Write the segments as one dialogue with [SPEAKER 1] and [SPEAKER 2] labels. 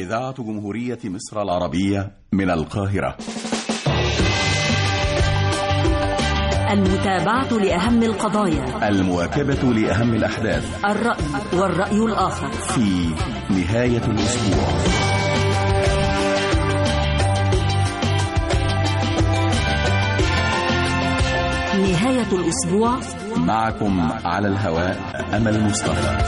[SPEAKER 1] إذاعة جمهورية مصر العربية من القاهرة
[SPEAKER 2] المتابعة لأهم القضايا
[SPEAKER 1] المواكبة لأهم الأحداث
[SPEAKER 2] الرأي والرأي الآخر
[SPEAKER 1] في نهاية الأسبوع
[SPEAKER 2] نهاية الأسبوع
[SPEAKER 1] معكم على الهواء أمل مصطفى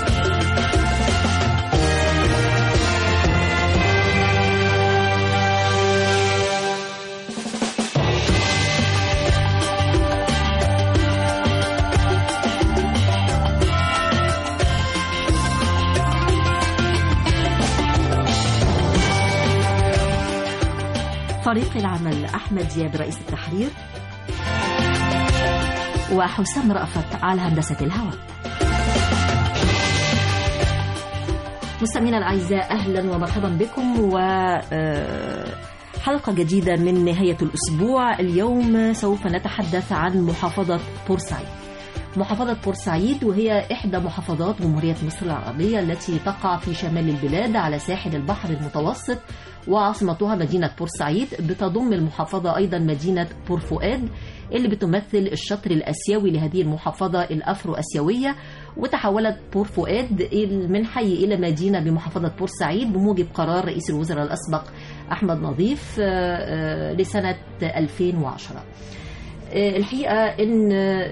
[SPEAKER 2] فريق العمل أحمد زياد رئيس التحرير وحسام رأفت على هندسة الهواء مستمعينا الأعزاء أهلا ومرحبا بكم و حلقة جديدة من نهاية الأسبوع اليوم سوف نتحدث عن محافظة بورسعيد محافظة بورسعيد وهي إحدى محافظات جمهورية مصر العربية التي تقع في شمال البلاد على ساحل البحر المتوسط وعاصمتها مدينة بورسعيد بتضم المحافظة أيضا مدينة بورفؤاد اللي بتمثل الشطر الآسيوي لهذه المحافظة الأفرو آسيوية وتحولت بورفؤاد من حي إلى مدينة بمحافظة بورسعيد بموجب قرار رئيس الوزراء الأسبق أحمد نظيف لسنة 2010 الحقيقة أن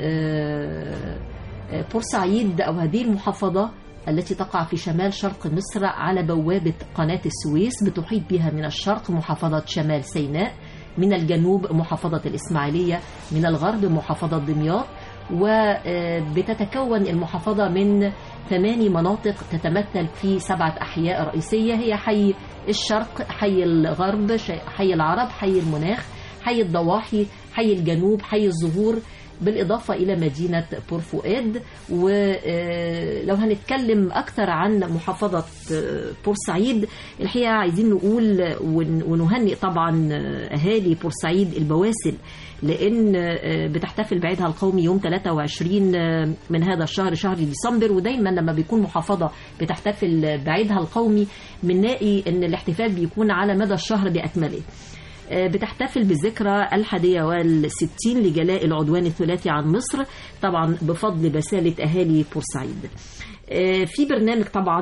[SPEAKER 2] بورسعيد أو هذه المحافظة التي تقع في شمال شرق مصر على بوابة قناة السويس بتحيط بها من الشرق محافظة شمال سيناء من الجنوب محافظة الإسماعيلية من الغرب محافظة دمياط وبتتكون المحافظة من ثماني مناطق تتمثل في سبعة أحياء رئيسية هي حي الشرق حي الغرب حي العرب حي المناخ حي الضواحي حي الجنوب حي الزهور بالإضافة إلى مدينة بورفؤاد ولو هنتكلم أكثر عن محافظة بورسعيد الحقيقة عايزين نقول ونهنئ طبعا أهالي بورسعيد البواسل لأن بتحتفل بعيدها القومي يوم 23 من هذا الشهر شهر ديسمبر ودايما لما بيكون محافظة بتحتفل بعيدها القومي بنلاقي أن الاحتفال بيكون على مدى الشهر بأكمله بتحتفل بالذكرى الحادية والستين لجلاء العدوان الثلاثي عن مصر طبعا بفضل بسالة أهالي بورسعيد في برنامج طبعا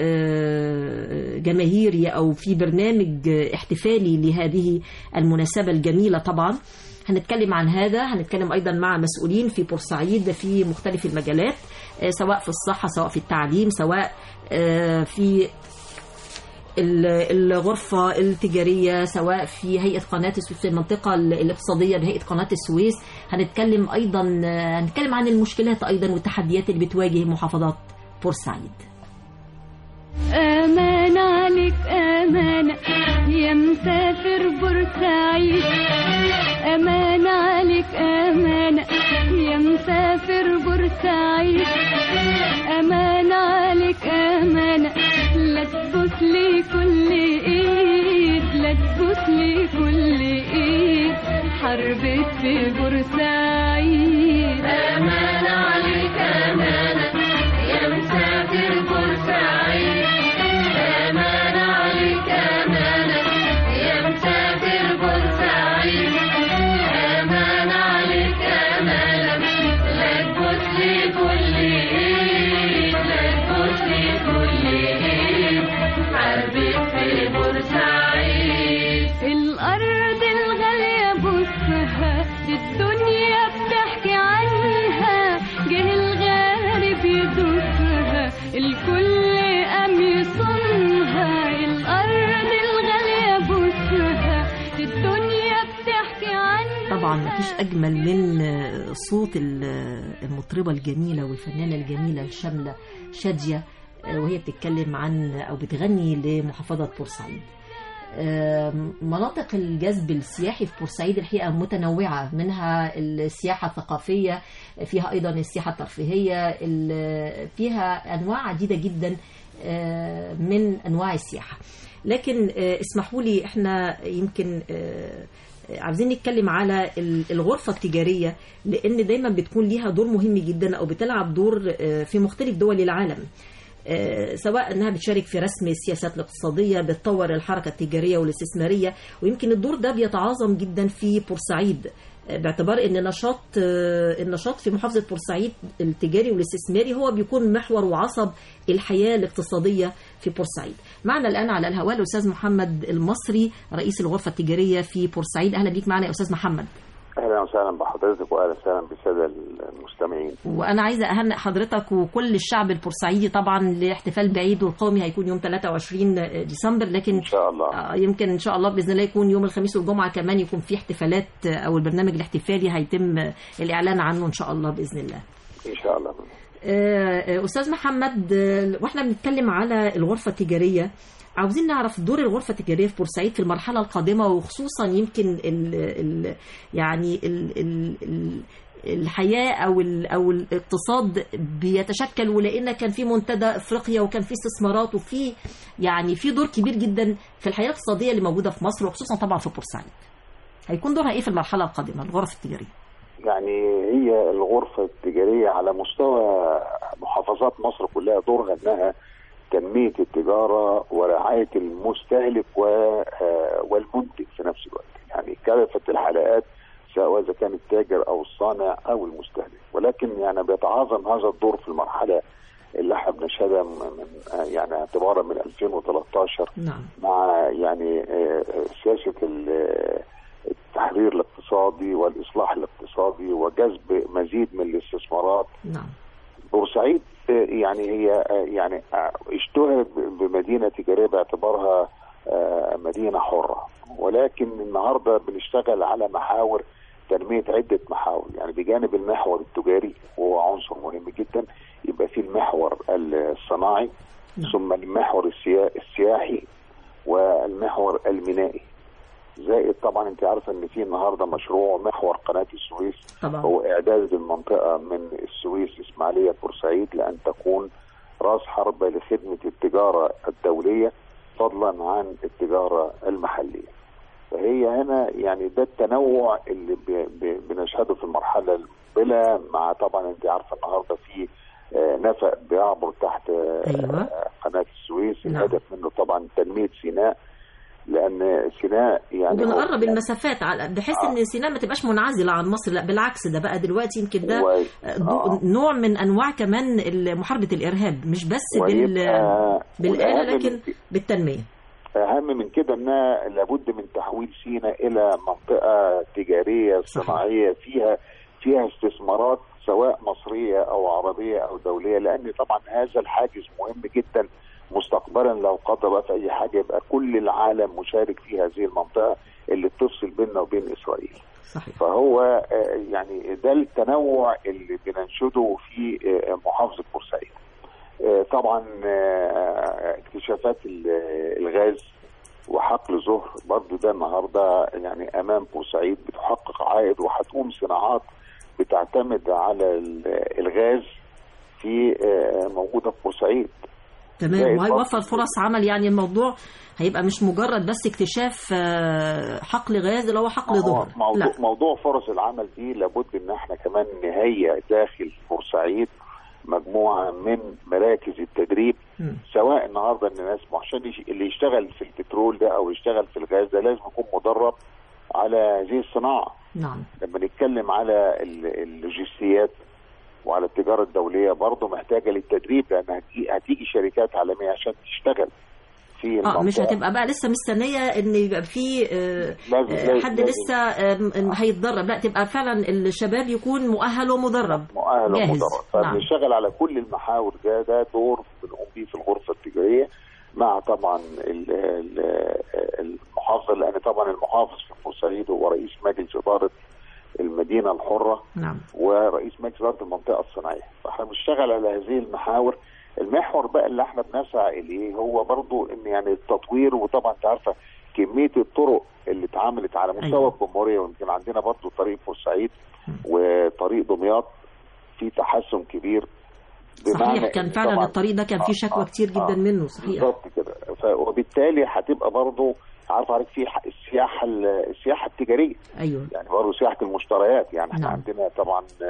[SPEAKER 2] جماهيري أو في برنامج احتفالي لهذه المناسبة الجميلة طبعا هنتكلم عن هذا هنتكلم أيضا مع مسؤولين في بورسعيد في مختلف المجالات سواء في الصحة سواء في التعليم سواء في الغرفة التجارية سواء في هيئة قناة السويس في المنطقة الاقتصادية بهيئة قناة السويس هنتكلم أيضا هنتكلم عن المشكلات أيضا والتحديات اللي بتواجه محافظات بورسعيد
[SPEAKER 3] أمان عليك أمانة يا مسافر بورسعيد أمان عليك أمانة يا مسافر بورسعيد أمان عليك أمانة لا تبوس لي كل إيد لا تبوس لي كل إيد حربت في بورسعيد أمان عليك أمانة يا مسافر بورسعيد أمان عليك أمانة يا مسافر بورسعيد أمان عليك أمانة لا تبوس لي كل إيد لا تبوس لي كل إيد حربت في بورسعيد الأرض الغالية بصها دي الدنيا بتحكي عنها جه الغارب يدوسها الكل قام يصونها الأرض الغالية بصها دي الدنيا بتحكي عنها
[SPEAKER 2] طبعا مفيش أجمل من صوت المطربة الجميلة والفنانة الجميلة الشاملة شادية وهي بتتكلم عن أو بتغني لمحافظة بورسعيد مناطق الجذب السياحي في بورسعيد الحقيقة متنوعة منها السياحة الثقافية فيها أيضا السياحة الترفيهية فيها أنواع عديدة جدا من أنواع السياحة لكن اسمحوا لي احنا يمكن عاوزين نتكلم على الغرفة التجارية لأن دايما بتكون ليها دور مهم جدا أو بتلعب دور في مختلف دول العالم آه، سواء انها بتشارك في رسم السياسات الاقتصاديه بتطور الحركه التجاريه والاستثماريه ويمكن الدور ده بيتعاظم جدا في بورسعيد آه، باعتبار ان نشاط آه، النشاط في محافظه بورسعيد التجاري والاستثماري هو بيكون محور وعصب الحياه الاقتصاديه في بورسعيد. معنا الان على الهواء الاستاذ محمد المصري رئيس الغرفه التجاريه في بورسعيد اهلا بيك معنا يا استاذ محمد.
[SPEAKER 4] اهلا وسهلا بحضرتك واهلا وسهلا بالساده المستمعين
[SPEAKER 2] وانا عايزه اهنئ حضرتك وكل الشعب البورسعيدي طبعا لاحتفال بعيد القومي هيكون يوم 23 ديسمبر لكن
[SPEAKER 4] ان شاء الله
[SPEAKER 2] آه، يمكن ان شاء الله باذن الله يكون يوم الخميس والجمعه كمان يكون في احتفالات آه، او البرنامج الاحتفالي هيتم آه، الاعلان عنه ان شاء الله باذن الله.
[SPEAKER 4] ان شاء الله
[SPEAKER 2] آه، آه، استاذ محمد آه، واحنا بنتكلم على الغرفه التجاريه عاوزين نعرف دور الغرفه التجاريه في بورسعيد في المرحله القادمه وخصوصا يمكن ال ال يعني ال ال ال الحياه او ال او الاقتصاد بيتشكل ولقينا كان في منتدى افريقيا وكان في استثمارات وفي يعني في دور كبير جدا في الحياه الاقتصاديه اللي موجوده في مصر وخصوصا طبعا في بورسعيد. هيكون دورها ايه في المرحله القادمه الغرف التجاريه؟
[SPEAKER 4] يعني هي الغرفه التجاريه على مستوى محافظات مصر كلها دورها انها تنميه التجاره ورعايه المستهلك و- آه، والمنتج في نفس الوقت يعني كافه الحلقات سواء اذا كان التاجر او الصانع او المستهلك ولكن يعني بيتعاظم هذا الدور في المرحله اللي احنا بنشهدها من من- آه، يعني اعتبارا من 2013
[SPEAKER 2] نعم
[SPEAKER 4] مع يعني آه، آه، سياسه ال- التحرير الاقتصادي والاصلاح الاقتصادي وجذب مزيد من الاستثمارات
[SPEAKER 2] نعم
[SPEAKER 4] بورسعيد آه، يعني هي آه، يعني آه، اشتهرت ب- بمدينه تجاريه باعتبارها آه، مدينه حره ولكن النهارده بنشتغل على محاور تنميه عده محاور يعني بجانب المحور التجاري وهو عنصر مهم جدا يبقى في المحور الصناعي
[SPEAKER 2] نعم.
[SPEAKER 4] ثم المحور السيا- السياحي والمحور المينائي زائد طبعا انت عارفه ان في النهارده مشروع محور قناه السويس
[SPEAKER 2] طبعا
[SPEAKER 4] هو اعداد المنطقه من السويس اسماعيليه بورسعيد لان تكون راس حربه لخدمه التجاره الدوليه فضلا عن التجاره المحليه. فهي هنا يعني ده التنوع اللي ب- ب- بنشهده في المرحله المقبله مع طبعا انت عارفه النهارده في آه، نفق بيعبر تحت آه،
[SPEAKER 2] أيوة.
[SPEAKER 4] آه، قناه السويس
[SPEAKER 2] نعم.
[SPEAKER 4] الهدف منه طبعا تنميه سيناء لان سيناء يعني
[SPEAKER 2] وبنقرب المسافات على- بحيث
[SPEAKER 4] آه.
[SPEAKER 2] ان سيناء ما تبقاش منعزله عن مصر لا بالعكس ده بقى دلوقتي يمكن ده
[SPEAKER 4] و-
[SPEAKER 2] دو-
[SPEAKER 4] آه.
[SPEAKER 2] نوع من انواع كمان ال- محاربه الارهاب مش بس بال
[SPEAKER 4] ويبقى
[SPEAKER 2] بالاله
[SPEAKER 4] والأهم
[SPEAKER 2] لكن
[SPEAKER 4] من-
[SPEAKER 2] بالتنميه
[SPEAKER 4] اهم من كده انها لابد من تحويل سيناء الى منطقه تجاريه
[SPEAKER 2] صحيح.
[SPEAKER 4] صناعيه فيها فيها استثمارات سواء مصريه او عربيه او دوليه لان طبعا هذا الحاجز مهم جدا مستقبلا لو قضى بقى في اي حاجه يبقى كل العالم مشارك في هذه المنطقه اللي بتفصل بيننا وبين اسرائيل.
[SPEAKER 2] صحيح
[SPEAKER 4] فهو آه، يعني ده التنوع اللي بننشده في آه، محافظه بورسعيد. آه، طبعا آه، اكتشافات ال- الغاز وحقل زهر برضو ده النهارده يعني امام بورسعيد بتحقق عائد وهتقوم صناعات بتعتمد على ال- الغاز في آه، موجوده في بورسعيد
[SPEAKER 2] تمام
[SPEAKER 4] زائد
[SPEAKER 2] وهيوفر
[SPEAKER 4] برضه-
[SPEAKER 2] فرص عمل يعني الموضوع هيبقى مش مجرد بس اكتشاف آه، حقل غاز اللي هو حقل
[SPEAKER 4] هو
[SPEAKER 2] ظهر
[SPEAKER 4] موضوع,
[SPEAKER 2] لا
[SPEAKER 4] موضوع فرص العمل دي لابد ان احنا كمان نهيئ داخل بورسعيد مجموعه من مراكز التدريب
[SPEAKER 2] مم.
[SPEAKER 4] سواء النهارده ان الناس ما عشان يش- اللي يشتغل في البترول ده او يشتغل في الغاز ده لازم يكون مدرب على هذه الصناعه
[SPEAKER 2] نعم
[SPEAKER 4] لما نتكلم على ال- اللوجستيات وعلى التجاره الدوليه برضه محتاجه للتدريب لان هتجي, هتيجي شركات عالميه عشان تشتغل في
[SPEAKER 2] اه
[SPEAKER 4] المنطقه
[SPEAKER 2] مش هتبقى بقى لسه مستنيه ان يبقى في آه،
[SPEAKER 4] لازم-
[SPEAKER 2] آه،
[SPEAKER 4] لازم-
[SPEAKER 2] حد
[SPEAKER 4] لازم.
[SPEAKER 2] لسه آه، هيتدرب لا تبقى فعلا الشباب يكون مؤهل ومدرب
[SPEAKER 4] مؤهل
[SPEAKER 2] جاهز.
[SPEAKER 4] ومدرب
[SPEAKER 2] نعم.
[SPEAKER 4] فبنشتغل على كل المحاور ده ده دور بنقوم بيه في الغرفه التجاريه مع طبعا ال- ال- المحافظه لان طبعا المحافظ في بورسعيد هو رئيس مجلس اداره المدينه الحره
[SPEAKER 2] نعم
[SPEAKER 4] ورئيس مجلس اداره المنطقه الصناعيه فاحنا بنشتغل على هذه المحاور المحور بقى اللي احنا بنسعى اليه هو برضو ان يعني التطوير وطبعا انت عارفه كميه الطرق اللي اتعملت على مستوى
[SPEAKER 2] أيوة.
[SPEAKER 4] الجمهوريه ويمكن عندنا برضو طريق بورسعيد وطريق دمياط في تحسن كبير
[SPEAKER 2] صحيح
[SPEAKER 4] إن
[SPEAKER 2] كان فعلا
[SPEAKER 4] طبعاً-
[SPEAKER 2] الطريق ده كان فيه
[SPEAKER 4] آه،
[SPEAKER 2] شكوى
[SPEAKER 4] آه،
[SPEAKER 2] كتير جدا
[SPEAKER 4] آه.
[SPEAKER 2] منه صحيح
[SPEAKER 4] بالظبط كده ف- وبالتالي هتبقى برضو عارف عليك في ح- السياحه ال- السياحه التجاريه
[SPEAKER 2] ايوه
[SPEAKER 4] يعني برضه سياحه المشتريات يعني احنا
[SPEAKER 2] نعم.
[SPEAKER 4] عندنا طبعا آه،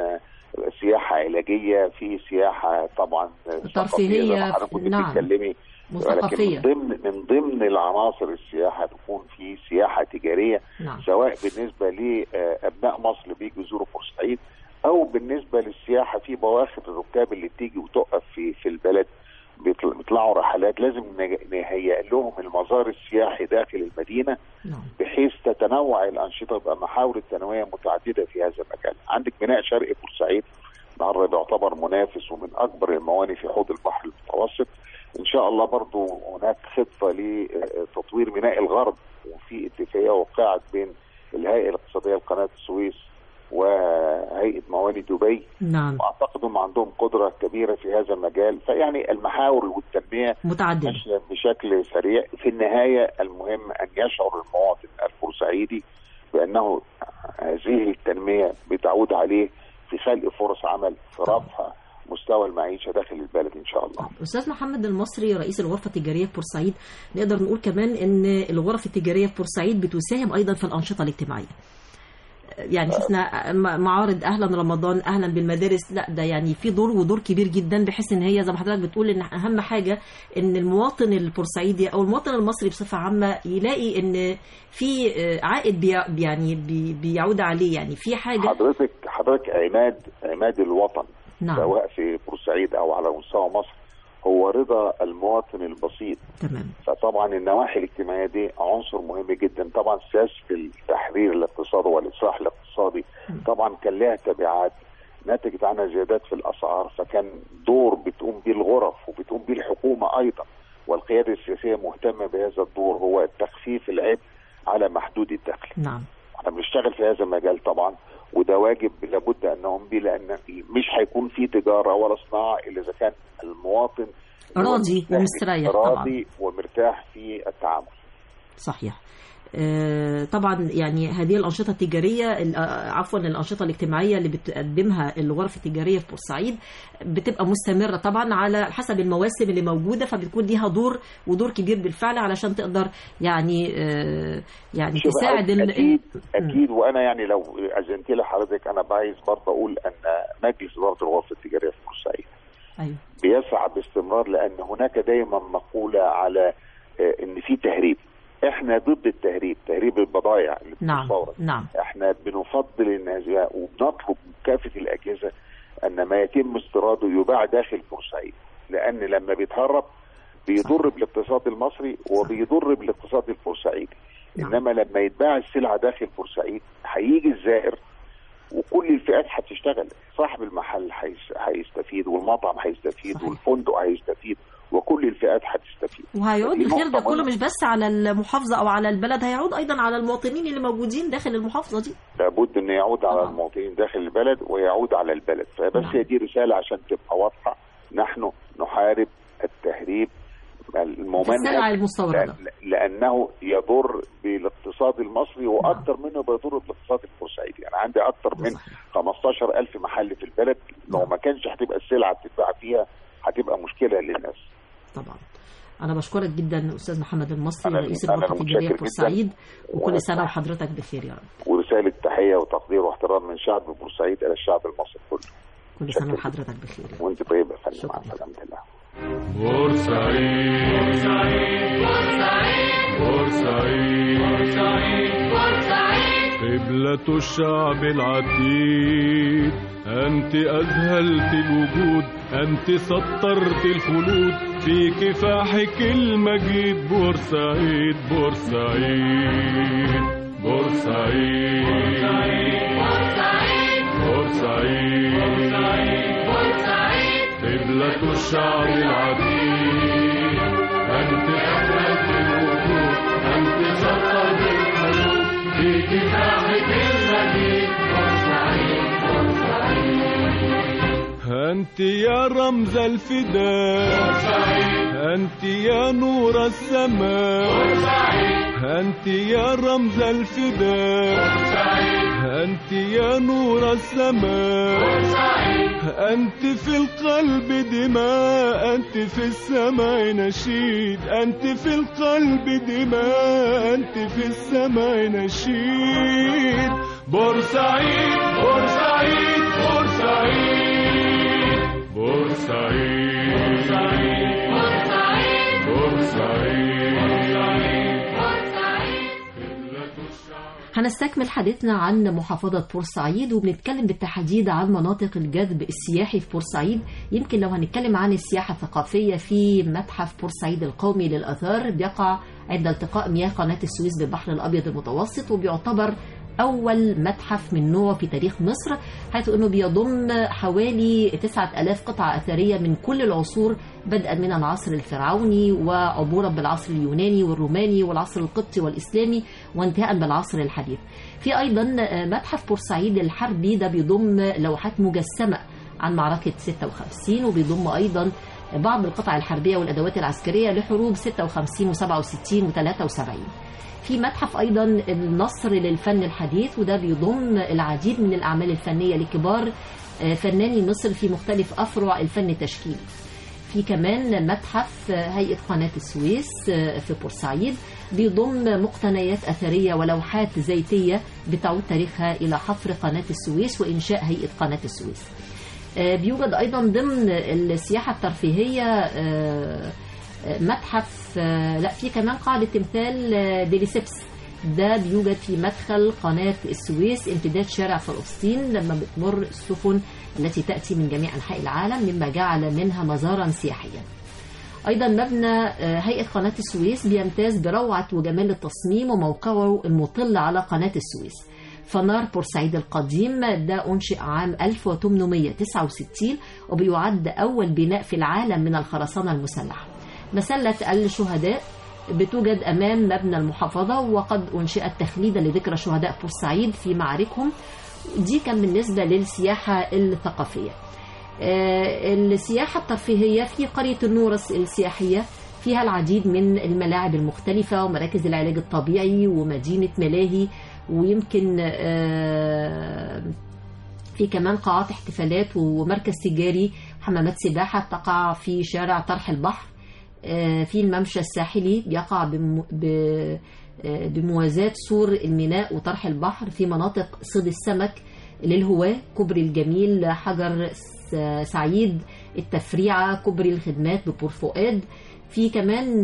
[SPEAKER 4] سياحه علاجيه في سياحه طبعا
[SPEAKER 2] ترفيهية،
[SPEAKER 4] زي ما حضرتك كنت
[SPEAKER 2] نعم.
[SPEAKER 4] بتتكلمي ولكن
[SPEAKER 2] مثقفية
[SPEAKER 4] من ضمن من ضمن العناصر السياحه تكون في سياحه تجاريه
[SPEAKER 2] نعم
[SPEAKER 4] سواء بالنسبه لابناء مصر بيجوا يزوروا بورسعيد او بالنسبه للسياحه في بواخر الركاب اللي بتيجي وتقف في في البلد بيطل- بيطلعوا رحلات لازم نج- نهيئ لهم المزار السياحي داخل المدينه
[SPEAKER 2] نعم
[SPEAKER 4] بحيث تتنوع الانشطه يبقى محاور التنميه متعدده في هذا المجال. عندك ميناء شرق بورسعيد النهارده بيعتبر منافس ومن اكبر الموانئ في حوض البحر المتوسط. ان شاء الله برضو هناك خطه لتطوير ميناء الغرب وفي اتفاقيه وقعت بين الهيئه الاقتصاديه لقناه السويس وهيئه موانئ دبي
[SPEAKER 2] نعم
[SPEAKER 4] واعتقد هم عندهم قدره كبيره في هذا المجال فيعني المحاور والتنميه
[SPEAKER 2] متعددة
[SPEAKER 4] ماشية بشكل سريع في النهاية المهم أن يشعر المواطن البورسعيدي بأنه هذه التنمية بتعود عليه في خلق فرص عمل في رفع مستوى المعيشة داخل البلد إن شاء الله
[SPEAKER 2] أستاذ محمد المصري رئيس الغرفة التجارية في بورسعيد نقدر نقول كمان إن الغرف التجارية في بورسعيد بتساهم أيضا في الأنشطة الاجتماعية يعني شفنا م- معارض اهلا رمضان اهلا بالمدارس لا ده يعني في دور ودور كبير جدا بحيث ان هي زي ما حضرتك بتقول ان اهم حاجه ان المواطن البورسعيدي او المواطن المصري بصفه عامه يلاقي ان في آه، عائد بي يعني بي بيعود عليه يعني في حاجه
[SPEAKER 4] حضرتك حضرتك عماد عماد الوطن
[SPEAKER 2] نعم
[SPEAKER 4] سواء في بورسعيد أو على مستوى مصر هو رضا المواطن البسيط
[SPEAKER 2] تمام
[SPEAKER 4] فطبعا النواحي الاجتماعيه دي عنصر مهم جدا طبعا سياسه التحرير الاقتصادي والاصلاح الاقتصادي طبعا كان لها تبعات نتجت عنها زيادات في الاسعار فكان دور بتقوم به الغرف وبتقوم به الحكومه ايضا والقياده السياسيه مهتمه بهذا الدور هو تخفيف العبء على محدود الدخل
[SPEAKER 2] نعم
[SPEAKER 4] احنا بنشتغل في هذا المجال طبعا وده واجب لابد ان نقوم به لان مش هيكون في تجاره ولا صناعه الا اذا كان المواطن
[SPEAKER 2] راضي ومستريح طبعا
[SPEAKER 4] راضي ومرتاح في التعامل
[SPEAKER 2] صحيح آه، طبعا يعني هذه الأنشطة التجارية ال- آه، عفوا الأنشطة الاجتماعية اللي بتقدمها الغرف التجارية في بورسعيد بتبقى مستمرة طبعا على حسب المواسم اللي موجودة فبتكون ليها دور ودور كبير بالفعل علشان تقدر يعني آه، يعني
[SPEAKER 4] شوف،
[SPEAKER 2] تساعد ال-
[SPEAKER 4] اكيد
[SPEAKER 2] ال-
[SPEAKER 4] اكيد وانا يعني لو اذنت لحضرتك انا عايز برضه اقول ان مجلس اداره الغرفه التجاريه في بورسعيد
[SPEAKER 2] ايوه
[SPEAKER 4] بيسعى باستمرار لان هناك دايما مقوله على آه، ان في تهريب احنا ضد التهريب تهريب البضائع اللي
[SPEAKER 2] نعم
[SPEAKER 4] بتستورد
[SPEAKER 2] نعم
[SPEAKER 4] احنا بنفضل ان هذه وبنطلب من كافه الاجهزه ان ما يتم استيراده يباع داخل بورسعيد لان لما بيتهرب بيضر بالاقتصاد المصري وبيضر بالاقتصاد البورسعيدي
[SPEAKER 2] نعم.
[SPEAKER 4] انما لما يتباع السلعه داخل بورسعيد هيجي الزائر وكل الفئات هتشتغل صاحب المحل هيس- هيستفيد والمطعم هيستفيد
[SPEAKER 2] صحيح.
[SPEAKER 4] والفندق هيستفيد وكل الفئات هتستفيد
[SPEAKER 2] وهيعود
[SPEAKER 4] دي
[SPEAKER 2] الخير ده
[SPEAKER 4] نقطة
[SPEAKER 2] كله
[SPEAKER 4] مهمة.
[SPEAKER 2] مش بس على المحافظة أو على البلد هيعود أيضا على المواطنين اللي موجودين داخل المحافظة دي
[SPEAKER 4] لابد انه يعود على
[SPEAKER 2] طبعا.
[SPEAKER 4] المواطنين داخل البلد ويعود على البلد فبس
[SPEAKER 2] نعم.
[SPEAKER 4] هي دي رساله عشان تبقى واضحه نحن نحارب التهريب الممنهج
[SPEAKER 2] السلع المستوردة
[SPEAKER 4] لأن- لانه يضر بالاقتصاد المصري واكثر منه بيضر بالاقتصاد البورسعيدي يعني عندي اكثر من
[SPEAKER 2] صحيح.
[SPEAKER 4] 15 ألف محل في البلد لو
[SPEAKER 2] نعم.
[SPEAKER 4] ما كانش هتبقى السلعه بتتباع فيها هتبقى مشكله للناس
[SPEAKER 2] طبعا أنا بشكرك جدا أستاذ محمد المصري
[SPEAKER 4] أنا-
[SPEAKER 2] رئيس
[SPEAKER 4] أنا
[SPEAKER 2] الغرفة التجارية
[SPEAKER 4] متشكر
[SPEAKER 2] في بورسعيد
[SPEAKER 4] جداً.
[SPEAKER 2] وكل سنة وحضرتك بخير يا رب
[SPEAKER 4] ورساله تحيه وتقدير واحترام من شعب بورسعيد الى الشعب المصري كله
[SPEAKER 2] كل سنة
[SPEAKER 4] شكراً.
[SPEAKER 2] وحضرتك بخير يا رب
[SPEAKER 4] وانت طيب يا فندم
[SPEAKER 2] شكراً.
[SPEAKER 4] مع سلامه الله
[SPEAKER 5] بورسعيد بورسعيد قبلة الشعب العتيد أنت أذهلت الوجود أنت سطرت الخلود في كفاحك المجيد بورسعيد بورسعيد بورسعيد بورسعيد قبلة الشعب العتيد أنت أذهلت الوجود أنت سطرت الخلود في كفاحك المجيد أنت يا رمز الفداء أنت يا نور السماء أنت يا رمز الفداء أنت يا نور السماء أنت في القلب دماء أنت في السماء نشيد أنت في القلب دماء أنت في السماء نشيد بورسعيد بورسعيد بورسعيد بورسعيد بورسعيد
[SPEAKER 2] هنستكمل حديثنا عن محافظة بورسعيد وبنتكلم بالتحديد عن مناطق الجذب السياحي في بورسعيد يمكن لو هنتكلم عن السياحة الثقافية في متحف بورسعيد القومي للآثار بيقع عند التقاء مياه قناة السويس بالبحر الأبيض المتوسط وبيعتبر أول متحف من نوعه في تاريخ مصر حيث أنه بيضم حوالي 9000 قطعة أثرية من كل العصور بدءا من العصر الفرعوني وعبورا بالعصر اليوناني والروماني والعصر القبطي والإسلامي وانتهاء بالعصر الحديث في أيضا متحف بورسعيد الحربي ده بيضم لوحات مجسمة عن معركة 56 وبيضم أيضا بعض القطع الحربية والأدوات العسكرية لحروب 56 و67 و73 في متحف أيضا النصر للفن الحديث وده بيضم العديد من الأعمال الفنية لكبار فناني مصر في مختلف أفرع الفن التشكيلي في كمان متحف هيئة قناة السويس في بورسعيد بيضم مقتنيات أثرية ولوحات زيتية بتعود تاريخها إلى حفر قناة السويس وإنشاء هيئة قناة السويس بيوجد أيضا ضمن السياحة الترفيهية متحف لا في كمان قاعدة تمثال ديليسيبس ده بيوجد في مدخل قناة السويس امتداد شارع فلسطين لما بتمر السفن التي تأتي من جميع أنحاء العالم مما جعل منها مزارا سياحيا أيضا مبنى هيئة قناة السويس بيمتاز بروعة وجمال التصميم وموقعه المطل على قناة السويس فنار بورسعيد القديم ده أنشئ عام 1869 وبيعد أول بناء في العالم من الخرسانة المسلحة مسلة الشهداء بتوجد أمام مبنى المحافظة وقد أنشئت تخليدا لذكرى شهداء بورسعيد في معاركهم دي كان بالنسبة للسياحة الثقافية السياحة الترفيهية في قرية النورس السياحية فيها العديد من الملاعب المختلفة ومراكز العلاج الطبيعي ومدينة ملاهي ويمكن في كمان قاعات احتفالات ومركز تجاري حمامات سباحة تقع في شارع طرح البحر في الممشى الساحلي بيقع بموازاة سور الميناء وطرح البحر في مناطق صيد السمك للهواة كوبري الجميل حجر سعيد التفريعة كوبري الخدمات ببور فؤاد في كمان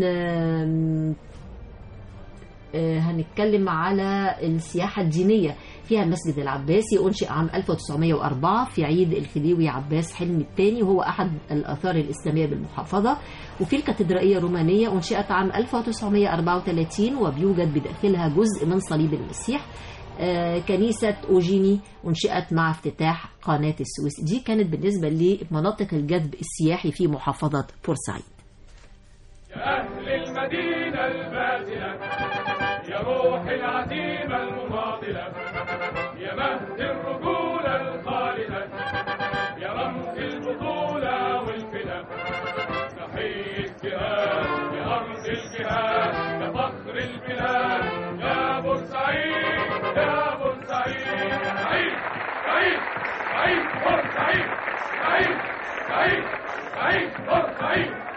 [SPEAKER 2] هنتكلم على السياحة الدينية فيها المسجد العباسي أنشئ عام 1904 في عيد الخديوي عباس حلمي الثاني وهو أحد الآثار الإسلامية بالمحافظة وفي الكاتدرائية الرومانية أنشئت عام 1934 وبيوجد بداخلها جزء من صليب المسيح كنيسة أوجيني أنشئت مع افتتاح قناة السويس دي كانت بالنسبة لمناطق الجذب السياحي في محافظة بورسعيد
[SPEAKER 5] يا أهل المدينة الباسلة يا روح العزيمة المناضلة يا مهد الرجولة الخالدة يا رمز البطولة والفدا تحية جهاد يا أرض الجهاد يا فخر البلاد يا بورسعيد يا بورسعيد سعيد سعيد سعيد بورسعيد سعيد سعيد سعيد بورسعيد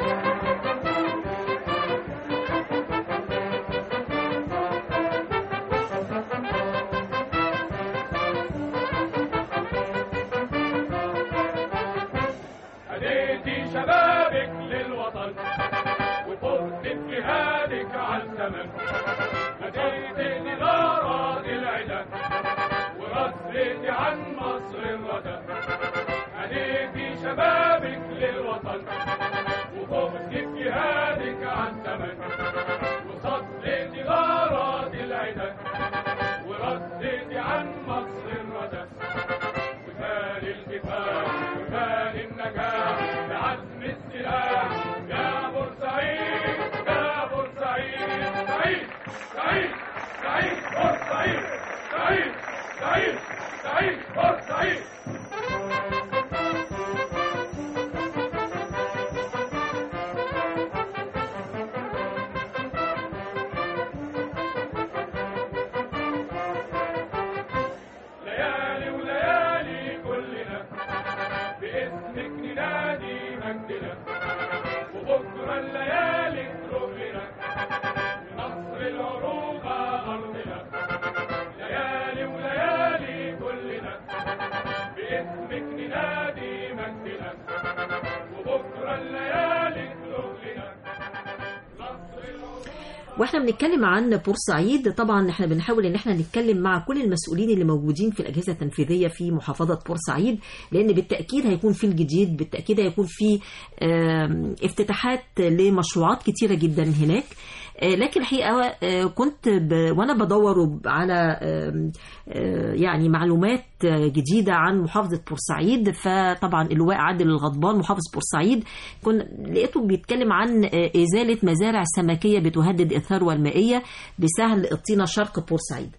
[SPEAKER 5] هديتي شبابك للوطن وفرت جهادك على الثمن هديتي نغارات العدا ورسلتي عن مصر الردى هديتي شبابك للوطن وفرت جهادك على الثمن وصلتي غارات العدا وردتي عن مصر الردى ومال الكفاح ومال النجاح بعزم السلاح يا بورسعيد يا بورسعيد سعيد سعيد سعيد بورسعيد سعيد سعيد سعيد بورسعيد
[SPEAKER 2] واحنا بنتكلم عن بورسعيد طبعا احنا بنحاول ان احنا نتكلم مع كل المسؤولين اللي موجودين في الاجهزه التنفيذيه في محافظه بورسعيد لان بالتاكيد هيكون في الجديد بالتاكيد هيكون في آم، افتتاحات لمشروعات كتيره جدا هناك آه، لكن الحقيقه آه، كنت ب... وانا بدور وب- على آم، آه، يعني معلومات آه، جديده عن محافظه بورسعيد فطبعا اللواء عادل الغضبان محافظ بورسعيد كن لقيته بيتكلم عن آه، ازاله مزارع سمكيه بتهدد الثروه المائيه بسهل الطينه شرق بورسعيد.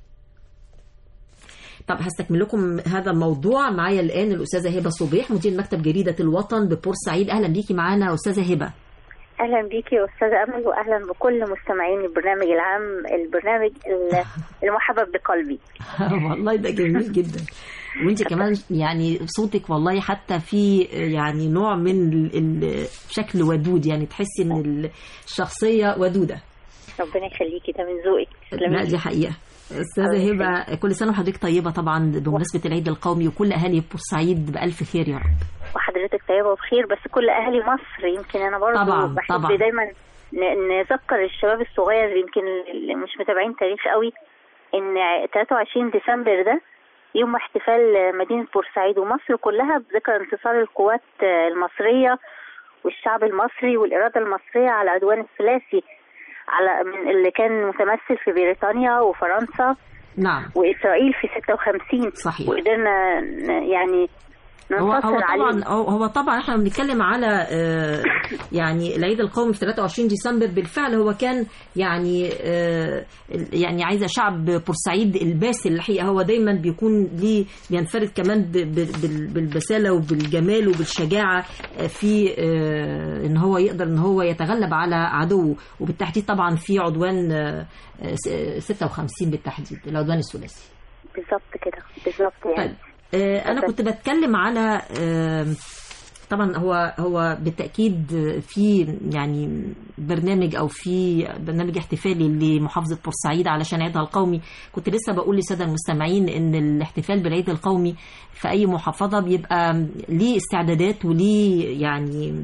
[SPEAKER 2] طب هستكمل لكم هذا الموضوع معايا الان الاستاذه هبه صبيح مدير مكتب جريده الوطن ببورسعيد اهلا بيكي معانا استاذه هبه.
[SPEAKER 6] اهلا بيكي يا استاذه امل واهلا بكل مستمعين البرنامج العام البرنامج ال- المحبب بقلبي
[SPEAKER 2] والله ده جميل جدا وانت كمان يعني صوتك والله حتى في يعني نوع من ال- الشكل ودود يعني تحسي ان الشخصيه ودوده
[SPEAKER 6] ربنا يخليكي ده من ذوقك
[SPEAKER 2] لا
[SPEAKER 6] تسلمي
[SPEAKER 2] دي حقيقه
[SPEAKER 6] الله
[SPEAKER 2] استاذه هبه كل سنه وحضرتك طيبه طبعا بمناسبه العيد القومي وكل اهالي بورسعيد بالف خير يا رب
[SPEAKER 6] وحضرتك طيبه وبخير بس كل اهالي مصر يمكن انا برضو
[SPEAKER 2] طبعاً،
[SPEAKER 6] بحب
[SPEAKER 2] طبعاً.
[SPEAKER 6] دايما ن- نذكر الشباب الصغير يمكن اللي مش متابعين تاريخ قوي ان 23 ديسمبر ده يوم احتفال مدينة بورسعيد ومصر كلها بذكرى انتصار القوات المصرية والشعب المصري والإرادة المصرية على العدوان الثلاثي على من اللي كان متمثل في بريطانيا وفرنسا
[SPEAKER 2] نعم
[SPEAKER 6] وإسرائيل في 56
[SPEAKER 2] صحيح.
[SPEAKER 6] وقدرنا ن- يعني
[SPEAKER 2] هو
[SPEAKER 6] ننتصر
[SPEAKER 2] هو
[SPEAKER 6] عليه
[SPEAKER 2] طبعا هو هو طبعا احنا بنتكلم على آه، يعني العيد القومي في 23 ديسمبر بالفعل هو كان يعني آه، يعني عايزه شعب بورسعيد الباسل الحقيقه هو دايما بيكون ليه بينفرد كمان ب- ب- بال- بالبساله وبالجمال وبالشجاعه آه، في آه، ان هو يقدر ان هو يتغلب على عدوه وبالتحديد طبعا في عدوان آه، آه، س- 56 بالتحديد العدوان الثلاثي
[SPEAKER 6] بالظبط كده بالظبط يعني
[SPEAKER 2] طيب آه، انا كنت بتكلم على آه، طبعا هو هو بالتاكيد في يعني برنامج او في برنامج احتفالي لمحافظه بورسعيد علشان عيدها القومي كنت لسه بقول للساده المستمعين ان الاحتفال بالعيد القومي في اي محافظه بيبقى ليه استعدادات وليه يعني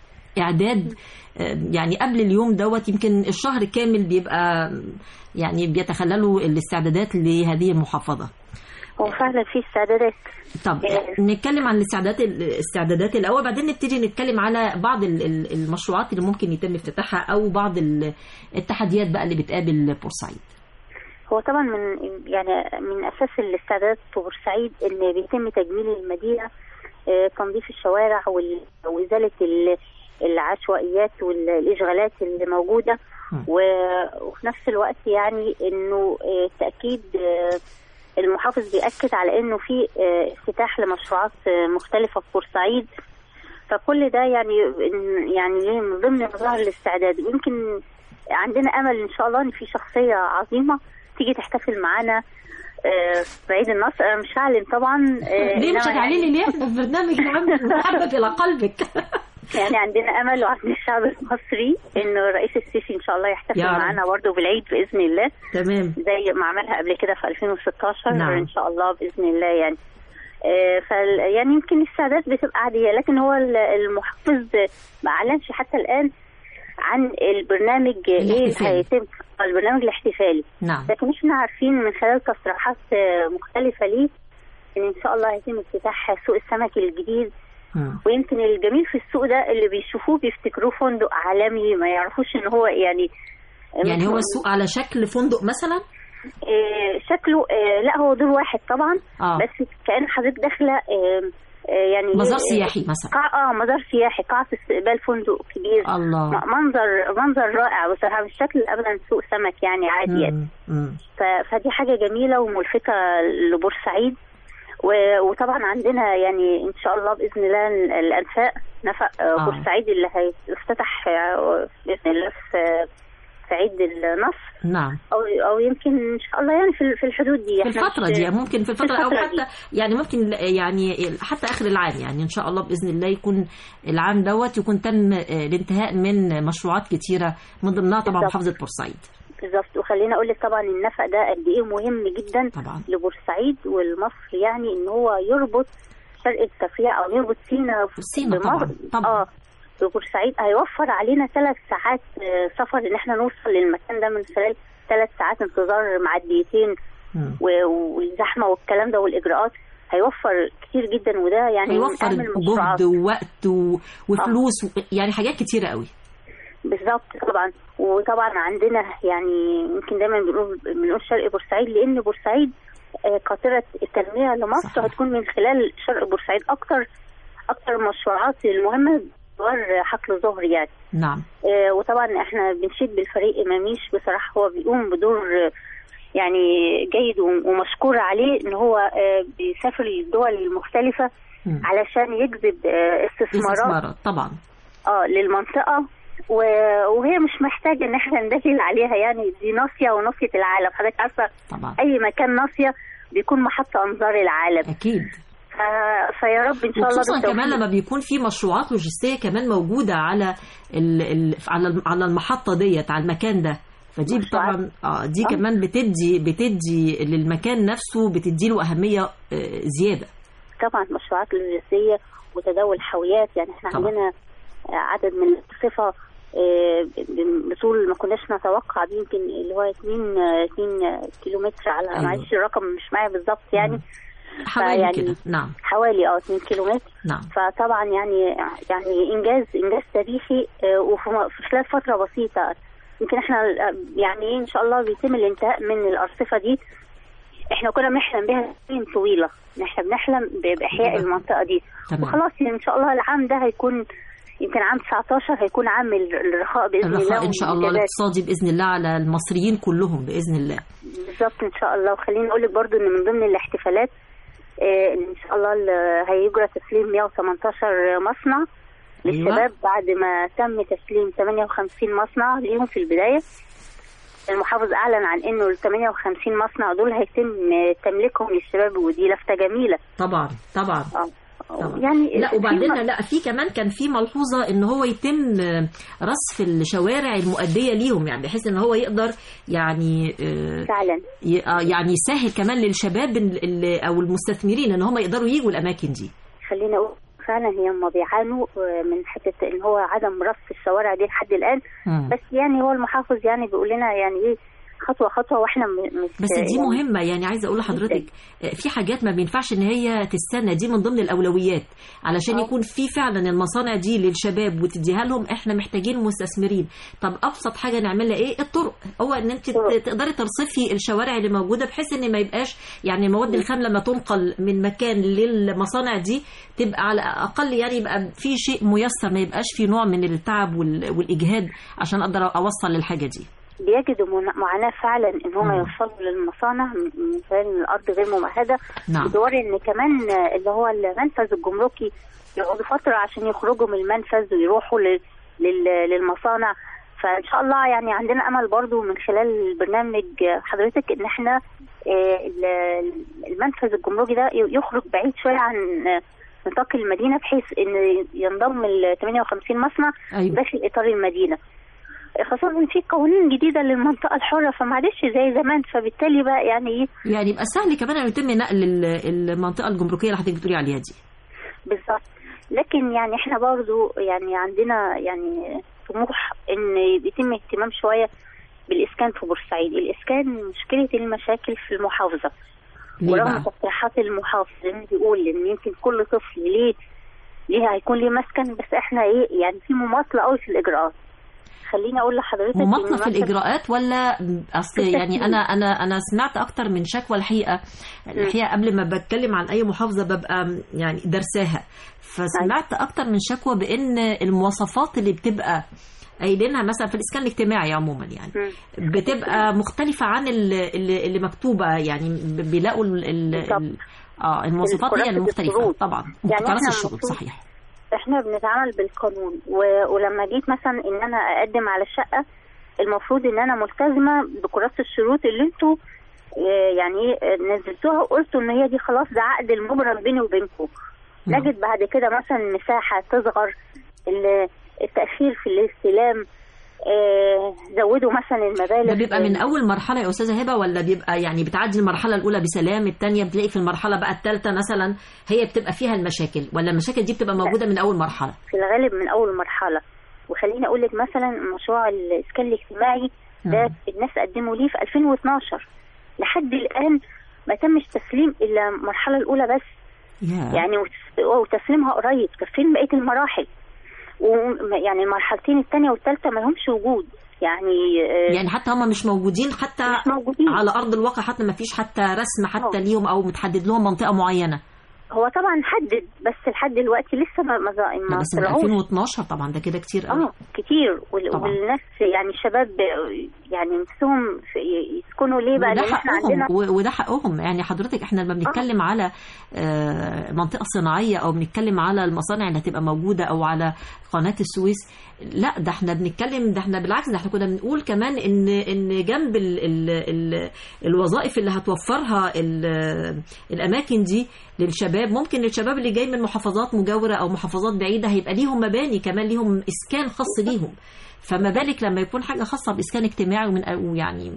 [SPEAKER 2] اعداد آه، يعني قبل اليوم دوت يمكن الشهر كامل بيبقى يعني بيتخللوا الاستعدادات لهذه المحافظه
[SPEAKER 6] هو فعلا في استعدادات
[SPEAKER 2] طب
[SPEAKER 6] إيه.
[SPEAKER 2] نتكلم عن الاستعدادات الاستعدادات الاول بعدين نبتدي نتكلم على بعض ال- ال- المشروعات اللي ممكن يتم افتتاحها او بعض ال- التحديات بقى اللي بتقابل بورسعيد
[SPEAKER 6] هو طبعا من يعني من اساس الاستعدادات في بورسعيد ان بيتم تجميل المدينه آه، تنظيف الشوارع وال- وازاله ال- العشوائيات والاشغالات اللي موجوده
[SPEAKER 2] مم.
[SPEAKER 6] و- وفي نفس الوقت يعني انه آه، تاكيد آه، المحافظ بيأكد على انه في آه، افتتاح لمشروعات آه، مختلفه في بورسعيد فكل ده يعني يعني من ضمن مظاهر الاستعداد ويمكن عندنا امل ان شاء الله ان في شخصيه عظيمه تيجي تحتفل معانا آه، في عيد النصر انا مش هعلن طبعا آه،
[SPEAKER 2] ليه مش
[SPEAKER 6] إنما
[SPEAKER 2] هتعلني ليه احنا في برنامج العام المحبب الى قلبك
[SPEAKER 6] يعني عندنا امل وعند الشعب المصري انه الرئيس السيسي ان شاء الله يحتفل
[SPEAKER 2] يا رب.
[SPEAKER 6] معانا برضه بالعيد باذن الله
[SPEAKER 2] تمام
[SPEAKER 6] زي ما عملها قبل كده في 2016
[SPEAKER 2] نعم.
[SPEAKER 6] ان شاء الله باذن الله يعني آه، فال يعني يمكن السعادات بتبقى عاديه لكن هو ال- المحافظ ما اعلنش حتى الان عن البرنامج ايه اللي
[SPEAKER 2] الاحتفالي.
[SPEAKER 6] هيتم البرنامج الاحتفالي
[SPEAKER 2] نعم
[SPEAKER 6] لكن احنا عارفين من خلال تصريحات آه، مختلفه ليه ان ان شاء الله هيتم افتتاح سوق السمك الجديد
[SPEAKER 2] مم.
[SPEAKER 6] ويمكن الجميل في السوق ده اللي بيشوفوه بيفتكروه فندق عالمي ما يعرفوش ان هو يعني
[SPEAKER 2] يعني
[SPEAKER 6] مش-
[SPEAKER 2] هو السوق على شكل فندق مثلا
[SPEAKER 6] آه، شكله آه، لا هو دور واحد طبعا
[SPEAKER 2] اه
[SPEAKER 6] بس كأن حضرتك داخله آه، آه، يعني
[SPEAKER 2] مزار
[SPEAKER 6] آه،
[SPEAKER 2] سياحي مثلا
[SPEAKER 6] قاع اه مزار سياحي قاعة استقبال فندق كبير
[SPEAKER 2] الله
[SPEAKER 6] م- منظر منظر رائع بصراحة مش شكل ابدا سوق سمك يعني عادي يعني.
[SPEAKER 2] مم. مم.
[SPEAKER 6] ف- فدي حاجة جميلة وملفتة لبورسعيد و- وطبعا عندنا يعني ان شاء الله باذن الله ال- الانفاق نفق آه،
[SPEAKER 2] آه.
[SPEAKER 6] بورسعيد اللي هيفتتح آه، باذن الله في في عيد النصر
[SPEAKER 2] نعم
[SPEAKER 6] او او يمكن ان شاء الله يعني في في الحدود دي
[SPEAKER 2] في
[SPEAKER 6] إحنا
[SPEAKER 2] الفترة
[SPEAKER 6] مش-
[SPEAKER 2] دي ممكن في الفترة أو
[SPEAKER 6] الفترة
[SPEAKER 2] حتى يعني ممكن يعني حتى آخر العام يعني إن شاء الله بإذن الله يكون العام دوت يكون تم آه، الانتهاء من مشروعات كتيرة من ضمنها طبعا
[SPEAKER 6] بالظبط.
[SPEAKER 2] محافظة بورسعيد
[SPEAKER 6] بالظبط وخلينا اقول لك طبعا النفق ده قد ايه مهم جدا
[SPEAKER 2] طبعا
[SPEAKER 6] لبورسعيد والمصر يعني ان هو يربط شرق التفريع او يربط سينا
[SPEAKER 2] سينا طبعا طبعا
[SPEAKER 6] اه ببورسعيد هيوفر علينا ثلاث ساعات آه، سفر ان احنا نوصل للمكان ده من خلال ثلاث ساعات انتظار معديتين
[SPEAKER 2] مم.
[SPEAKER 6] و- والزحمه والكلام ده والاجراءات هيوفر كتير جدا وده يعني
[SPEAKER 2] هيوفر
[SPEAKER 6] من أهم المشروعات.
[SPEAKER 2] جهد ووقت و- وفلوس و- يعني حاجات كتيرة قوي
[SPEAKER 6] بالظبط طبعا وطبعا عندنا يعني يمكن دايما بنقول بنقول شرق بورسعيد لان بورسعيد آه، قاطره التنميه لمصر
[SPEAKER 2] صحيح.
[SPEAKER 6] هتكون من خلال شرق بورسعيد اكتر اكتر المشروعات المهمه دوار حقل ظهر يعني
[SPEAKER 2] نعم
[SPEAKER 6] آه، وطبعا احنا بنشيد بالفريق مميش بصراحه هو بيقوم بدور آه، يعني جيد ومشكور عليه ان هو آه، بيسافر للدول المختلفه
[SPEAKER 2] مم.
[SPEAKER 6] علشان يجذب آه، استثمارات
[SPEAKER 2] استثمارات طبعا
[SPEAKER 6] اه للمنطقه و- وهي مش محتاجه ان احنا ندلل عليها يعني دي ناصيه وناصيه العالم حضرتك عارفه
[SPEAKER 2] طبعا
[SPEAKER 6] اي مكان ناصيه بيكون محط انظار العالم
[SPEAKER 2] أكيد
[SPEAKER 6] ف... فيا رب ان شاء الله
[SPEAKER 2] وخصوصا
[SPEAKER 6] بالتوفيق.
[SPEAKER 2] كمان لما بيكون في مشروعات لوجستيه كمان موجوده على ال ال على الم- على المحطه ديت على المكان ده فدي
[SPEAKER 6] مشروعات.
[SPEAKER 2] طبعا اه دي
[SPEAKER 6] آه.
[SPEAKER 2] كمان بتدي بتدي للمكان نفسه بتدي له اهميه آه، زياده
[SPEAKER 6] طبعا مشروعات لوجستيه وتداول حاويات يعني احنا
[SPEAKER 2] طبعا.
[SPEAKER 6] عندنا عدد من الصفه آه، ب- بطول ما كناش نتوقع دي يمكن اللي هو 2 2 كيلومتر على
[SPEAKER 2] أيوة.
[SPEAKER 6] معلش الرقم مش معايا بالظبط يعني
[SPEAKER 2] حوالي
[SPEAKER 6] فيعني-
[SPEAKER 2] كده نعم
[SPEAKER 6] حوالي اه 2 كيلومتر
[SPEAKER 2] نعم
[SPEAKER 6] فطبعا يعني يعني انجاز انجاز تاريخي آه، وفي م- في خلال فتره بسيطه يمكن احنا آه، يعني إيه ان شاء الله بيتم الانتهاء من الارصفه دي احنا كنا بنحلم بها سنين طويله احنا بنحلم ب- باحياء
[SPEAKER 2] بالظبط.
[SPEAKER 6] المنطقه دي
[SPEAKER 2] تمام
[SPEAKER 6] وخلاص يعني ان شاء الله العام ده هيكون يمكن عام 19 هيكون عام ال- الرخاء باذن الله
[SPEAKER 2] الرخاء ان شاء الله
[SPEAKER 6] والإنجازات.
[SPEAKER 2] الاقتصادي باذن الله على المصريين كلهم باذن الله
[SPEAKER 6] بالظبط ان شاء الله وخليني اقول لك برضو ان من ضمن الاحتفالات آه، ان شاء الله ال- هيجرى تسليم 118 مصنع للشباب بعد ما تم تسليم 58 مصنع ليهم في البدايه المحافظ اعلن عن انه ال 58 مصنع دول هيتم تمليكهم للشباب ودي لفته جميله
[SPEAKER 2] طبعا طبعا
[SPEAKER 6] اه
[SPEAKER 2] طبعا.
[SPEAKER 6] يعني
[SPEAKER 2] لا وبعدين
[SPEAKER 6] في-
[SPEAKER 2] لا في كمان كان في ملحوظه ان هو يتم آه، رصف الشوارع المؤديه ليهم يعني بحيث ان هو يقدر يعني آه،
[SPEAKER 6] فعلا
[SPEAKER 2] ي- آه، يعني يسهل كمان للشباب ال- ال- او المستثمرين ان هم يقدروا يجوا الاماكن دي
[SPEAKER 6] خلينا اقول فعلا هي هم بيعانوا آه، من حته ان هو عدم رصف الشوارع دي لحد الان
[SPEAKER 2] مم.
[SPEAKER 6] بس يعني هو المحافظ يعني بيقول لنا يعني ايه خطوه خطوه واحنا م- مش
[SPEAKER 2] بس دي
[SPEAKER 6] يعني
[SPEAKER 2] مهمة يعني عايزة أقول لحضرتك آه، في حاجات ما بينفعش إن هي تستنى دي من ضمن الأولويات علشان
[SPEAKER 6] آه.
[SPEAKER 2] يكون في فعلا المصانع دي للشباب وتديها لهم إحنا محتاجين مستثمرين طب أبسط حاجة نعملها إيه الطرق هو إن أنت
[SPEAKER 6] طرق.
[SPEAKER 2] ت- تقدري ترصفي الشوارع اللي موجودة بحيث إن ما يبقاش يعني المواد الخام لما تنقل من مكان للمصانع دي تبقى على الأقل يعني يبقى في شيء ميسر ما يبقاش في نوع من التعب وال- والإجهاد عشان أقدر أوصل للحاجة دي
[SPEAKER 6] بيجدوا من- معاناه فعلا ان هم
[SPEAKER 2] مم.
[SPEAKER 6] يوصلوا للمصانع من من خلال إن الارض غير ممهده
[SPEAKER 2] نعم
[SPEAKER 6] بدور ان كمان آه، اللي هو المنفذ الجمركي يقعدوا فتره عشان يخرجوا من المنفذ ويروحوا لل- لل- للمصانع فان شاء الله يعني عندنا امل برضو من خلال البرنامج آه، حضرتك ان احنا آه، ال- المنفذ الجمركي ده ي- يخرج بعيد شويه عن آه، نطاق المدينه بحيث ان ينضم ال 58 مصنع
[SPEAKER 2] أيوة
[SPEAKER 6] داخل اطار المدينه خاصة إن في قوانين جديدة للمنطقة الحرة فمعلش زي زمان فبالتالي بقى يعني ايه
[SPEAKER 2] يعني يبقى سهل كمان ان يتم نقل ال- المنطقه الجمركيه اللي حضرتك بتقولي عليها دي
[SPEAKER 6] بالظبط لكن يعني احنا برضو يعني عندنا يعني طموح ان يتم اهتمام شوية بالإسكان في بورسعيد الإسكان مشكلة المشاكل في المحافظة
[SPEAKER 2] ليه
[SPEAKER 6] ورغم
[SPEAKER 2] بقى؟
[SPEAKER 6] تصريحات المحافظ انه بيقول ان يمكن كل طفل ليه ليه هيكون ليه مسكن بس احنا ايه يعني في مماطلة قوي في الإجراءات خليني اقول لحضرتك إن
[SPEAKER 2] مماطله في
[SPEAKER 6] مثلاً-
[SPEAKER 2] الاجراءات ولا اصل
[SPEAKER 6] في
[SPEAKER 2] يعني
[SPEAKER 6] التسليم.
[SPEAKER 2] انا انا انا سمعت اكتر من شكوى الحقيقه الحقيقه قبل ما بتكلم عن اي محافظه ببقى يعني درساها فسمعت اكتر من شكوى بان المواصفات اللي بتبقى قايلينها مثلا في الاسكان الاجتماعي عموما يعني
[SPEAKER 6] مم.
[SPEAKER 2] بتبقى مختلفه عن ال- اللي اللي مكتوبه يعني ب- بيلاقوا ال ال
[SPEAKER 6] بالظبط.
[SPEAKER 2] ال اه المواصفات هي
[SPEAKER 6] كراسة
[SPEAKER 2] المختلفه
[SPEAKER 6] الشروط.
[SPEAKER 2] طبعا
[SPEAKER 6] يعني
[SPEAKER 2] كراسة
[SPEAKER 6] إحنا
[SPEAKER 2] الشروط
[SPEAKER 6] المفروض-
[SPEAKER 2] صحيح
[SPEAKER 6] احنا بنتعامل بالقانون و... ولما جيت مثلا ان انا اقدم على الشقه المفروض ان انا ملتزمه بكراسه الشروط اللي انتوا آه، يعني ايه آه، نزلتوها وقلتوا ان هي دي خلاص ده عقد المبرم بيني وبينكم
[SPEAKER 2] نعم.
[SPEAKER 6] نجد بعد كده مثلا مساحه تصغر ال- التاخير في الاستلام آه، زودوا مثلا المبالغ
[SPEAKER 2] ده بيبقى من اول مرحله يا استاذه هبه ولا بيبقى يعني بتعدي المرحله الاولى بسلام الثانيه بتلاقي في المرحله بقى الثالثه مثلا هي بتبقى فيها المشاكل ولا المشاكل دي بتبقى موجوده من اول مرحله
[SPEAKER 6] في الغالب من اول مرحله وخليني اقول لك مثلا مشروع الاسكان الاجتماعي ده
[SPEAKER 2] مم.
[SPEAKER 6] الناس قدموا ليه في 2012 لحد الان ما تمش تسليم الا المرحله الاولى بس
[SPEAKER 2] يا.
[SPEAKER 6] يعني وت- وتسليمها قريب طب فين بقيه المراحل ويعني المرحلتين الثانيه والثالثه ما لهمش وجود يعني آه،
[SPEAKER 2] يعني حتى هم مش موجودين حتى
[SPEAKER 6] مش موجودين
[SPEAKER 2] على ارض الواقع حتى ما فيش حتى رسم حتى
[SPEAKER 6] آه.
[SPEAKER 2] ليهم او متحدد لهم منطقه معينه
[SPEAKER 6] هو طبعا حدد بس لحد دلوقتي لسه ما ما,
[SPEAKER 2] لا
[SPEAKER 6] ما
[SPEAKER 2] بس من
[SPEAKER 6] طلعوش
[SPEAKER 2] 2012 طبعا ده كده كتير قوي
[SPEAKER 6] اه كتير وال-
[SPEAKER 2] طبعا.
[SPEAKER 6] والناس يعني الشباب يعني نفسهم في- يسكنوا ليه بقى
[SPEAKER 2] وده
[SPEAKER 6] لان احنا
[SPEAKER 2] حقهم
[SPEAKER 6] عندنا
[SPEAKER 2] و- وده حقهم يعني حضرتك احنا لما بنتكلم على آه، منطقه صناعيه او بنتكلم على المصانع اللي هتبقى موجوده او على قناه السويس لا ده احنا بنتكلم ده احنا بالعكس ده احنا كنا بنقول كمان ان ان جنب ال ال ال الوظائف اللي هتوفرها ال- الاماكن دي للشباب ممكن الشباب اللي جاي من محافظات مجاوره او محافظات بعيده هيبقى ليهم مباني كمان ليهم اسكان خاص ليهم فما بالك لما يكون حاجه خاصه باسكان اجتماعي ومن أو يعني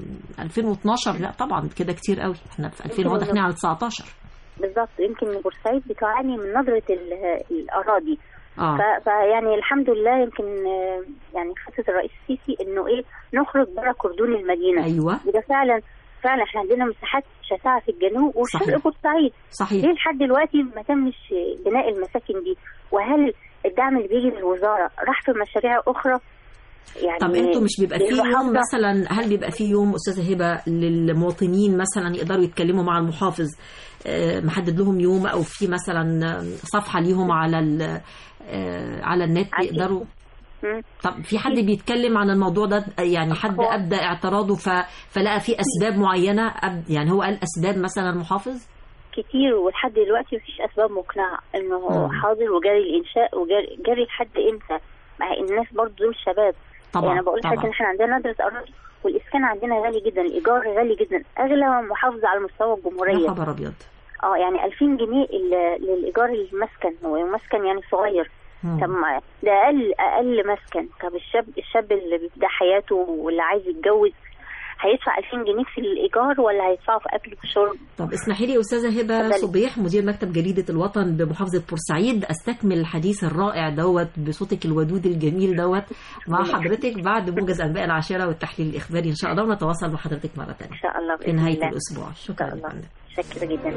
[SPEAKER 2] 2012 لا طبعا كده كتير قوي احنا في 2000 هو داخلين على 19
[SPEAKER 6] بالظبط يمكن بورسعيد بتعاني من نظره ال- الاراضي
[SPEAKER 2] اه
[SPEAKER 6] ف- فيعني الحمد لله يمكن آه، يعني خطه الرئيس السيسي انه ايه نخرج بره كردون المدينه
[SPEAKER 2] ايوه
[SPEAKER 6] وده فعلا فعلا احنا عندنا مساحات شاسعه في الجنوب وفي
[SPEAKER 2] صحيح.
[SPEAKER 6] شرق بورسعيد
[SPEAKER 2] صحيح
[SPEAKER 6] ليه لحد دلوقتي ما تمش بناء المساكن دي وهل الدعم اللي بيجي من الوزاره راح في مشاريع اخرى يعني
[SPEAKER 2] طب انتوا مش بيبقى في يوم
[SPEAKER 6] للمحافظة؟
[SPEAKER 2] مثلا هل بيبقى في يوم استاذه هبه للمواطنين مثلا يقدروا يتكلموا مع المحافظ آه، محدد لهم يوم او في مثلا صفحه ليهم على ال- آه، على النت
[SPEAKER 6] أكيد.
[SPEAKER 2] يقدروا
[SPEAKER 6] مم.
[SPEAKER 2] طب في حد بيتكلم عن الموضوع ده يعني حد
[SPEAKER 6] هو-
[SPEAKER 2] ابدى اعتراضه ف... فلقى في اسباب معينه أب... يعني هو قال اسباب مثلا المحافظ
[SPEAKER 6] كتير ولحد دلوقتي مفيش اسباب مقنعه انه هو
[SPEAKER 2] مم.
[SPEAKER 6] حاضر وجاري الانشاء وجاري جاري لحد امتى مع الناس برضو دول شباب
[SPEAKER 2] طبعا
[SPEAKER 6] يعني انا بقول لحضرتك
[SPEAKER 2] طبعا
[SPEAKER 6] ان احنا عندنا ندره اراضي والاسكان عندنا غالي جدا الايجار غالي جدا اغلى محافظه على مستوى
[SPEAKER 2] يا
[SPEAKER 6] الجمهوريه
[SPEAKER 2] خبر ابيض
[SPEAKER 6] اه يعني 2000 جنيه ال- للايجار المسكن هو مسكن يعني صغير
[SPEAKER 2] مم.
[SPEAKER 6] طب ما ده اقل اقل مسكن طب الشاب الشاب اللي بيبدا حياته واللي عايز يتجوز هيدفع 2000 جنيه في الايجار ولا هيدفعه في اكل وشرب
[SPEAKER 2] طب اسمحي لي يا استاذه هبه
[SPEAKER 6] اتفضلي.
[SPEAKER 2] صبيح مدير مكتب جريده الوطن بمحافظه بورسعيد استكمل الحديث الرائع دوت بصوتك الودود الجميل دوت مع حضرتك بعد موجز انباء العاشره والتحليل الاخباري ان شاء الله ونتواصل مع حضرتك مره
[SPEAKER 6] ان
[SPEAKER 2] ثانيه
[SPEAKER 6] شاء الله
[SPEAKER 2] في
[SPEAKER 6] بإذن
[SPEAKER 2] نهايه
[SPEAKER 6] الله.
[SPEAKER 2] الاسبوع
[SPEAKER 6] ان
[SPEAKER 2] شكرا
[SPEAKER 6] شاء
[SPEAKER 2] يا
[SPEAKER 6] الله
[SPEAKER 2] فندم
[SPEAKER 6] شكرا جدا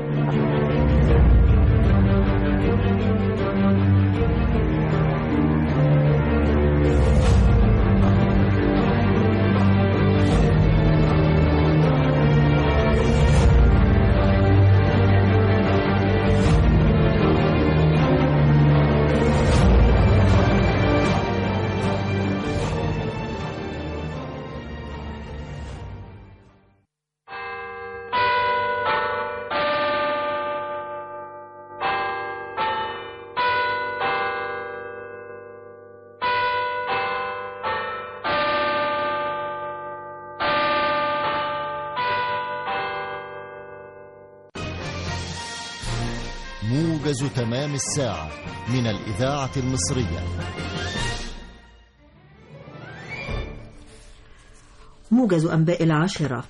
[SPEAKER 7] موجز تمام الساعة من الإذاعة المصرية
[SPEAKER 2] موجز أنباء العاشرة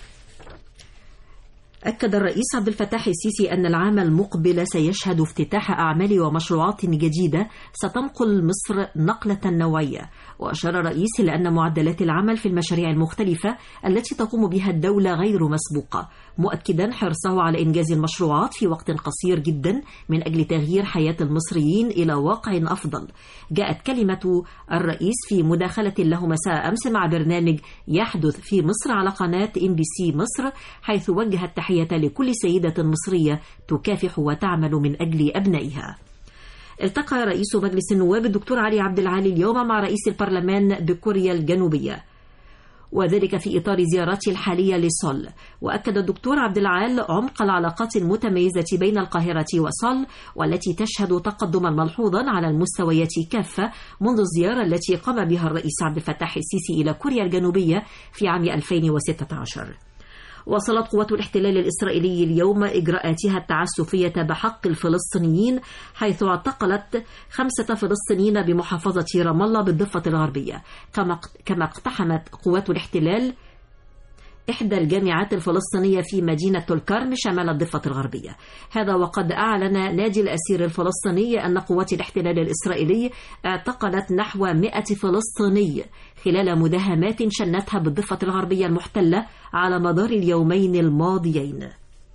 [SPEAKER 2] أكد الرئيس عبد الفتاح السيسي أن العام المقبل سيشهد افتتاح أعمال ومشروعات جديدة ستنقل مصر نقلة نوعية وأشار الرئيس إلى أن معدلات العمل في المشاريع المختلفة التي تقوم بها الدولة غير مسبوقة مؤكدا حرصه على إنجاز المشروعات في وقت قصير جدا من أجل تغيير حياة المصريين إلى واقع أفضل جاءت كلمة الرئيس في مداخلة له مساء أمس مع برنامج يحدث في مصر على قناة ام بي سي مصر حيث وجه التحية لكل سيدة مصرية تكافح وتعمل من أجل أبنائها التقى رئيس مجلس النواب الدكتور علي عبد العالي اليوم مع رئيس البرلمان بكوريا الجنوبية وذلك في إطار زيارته الحالية لسول وأكد الدكتور عبد العال عمق العلاقات المتميزة بين القاهرة وسول والتي تشهد تقدما ملحوظا على المستويات كافة منذ الزيارة التي قام بها الرئيس عبد الفتاح السيسي إلى كوريا الجنوبية في عام 2016 واصلت قوات الاحتلال الإسرائيلي اليوم إجراءاتها التعسفية بحق الفلسطينيين حيث اعتقلت خمسة فلسطينيين بمحافظة رام الله بالضفة الغربية كما كما اقتحمت قوات الاحتلال إحدى الجامعات الفلسطينية في مدينة الكرم شمال الضفة الغربية هذا وقد أعلن نادي الأسير الفلسطيني أن قوات الاحتلال الإسرائيلي اعتقلت نحو 100 فلسطيني خلال مداهمات شنتها بالضفة الغربية المحتلة على مدار اليومين الماضيين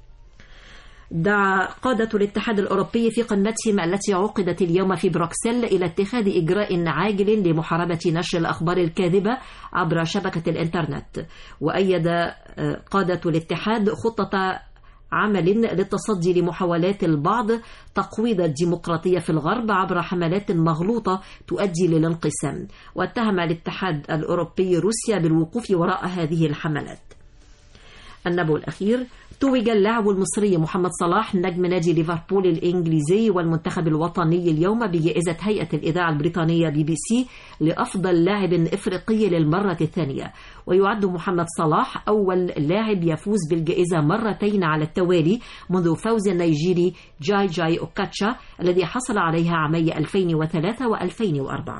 [SPEAKER 2] دعا قادة الاتحاد الأوروبي في قمتهم التي عقدت اليوم في بروكسل إلى اتخاذ إجراء عاجل لمحاربة نشر الأخبار الكاذبة عبر شبكة الإنترنت وأيد قادة الاتحاد خطة عمل للتصدي لمحاولات البعض تقويض الديمقراطية في الغرب عبر حملات مغلوطة تؤدي للانقسام واتهم الاتحاد الأوروبي روسيا بالوقوف وراء هذه الحملات النبو الأخير توج اللاعب المصري محمد صلاح نجم نادي ليفربول الإنجليزي والمنتخب الوطني اليوم بجائزة هيئة الإذاعة البريطانية بي بي سي لأفضل لاعب إفريقي للمرة الثانية ويعد محمد صلاح أول لاعب يفوز بالجائزة مرتين على التوالي منذ فوز النيجيري جاي جاي أوكاتشا الذي حصل عليها عامي 2003 و2004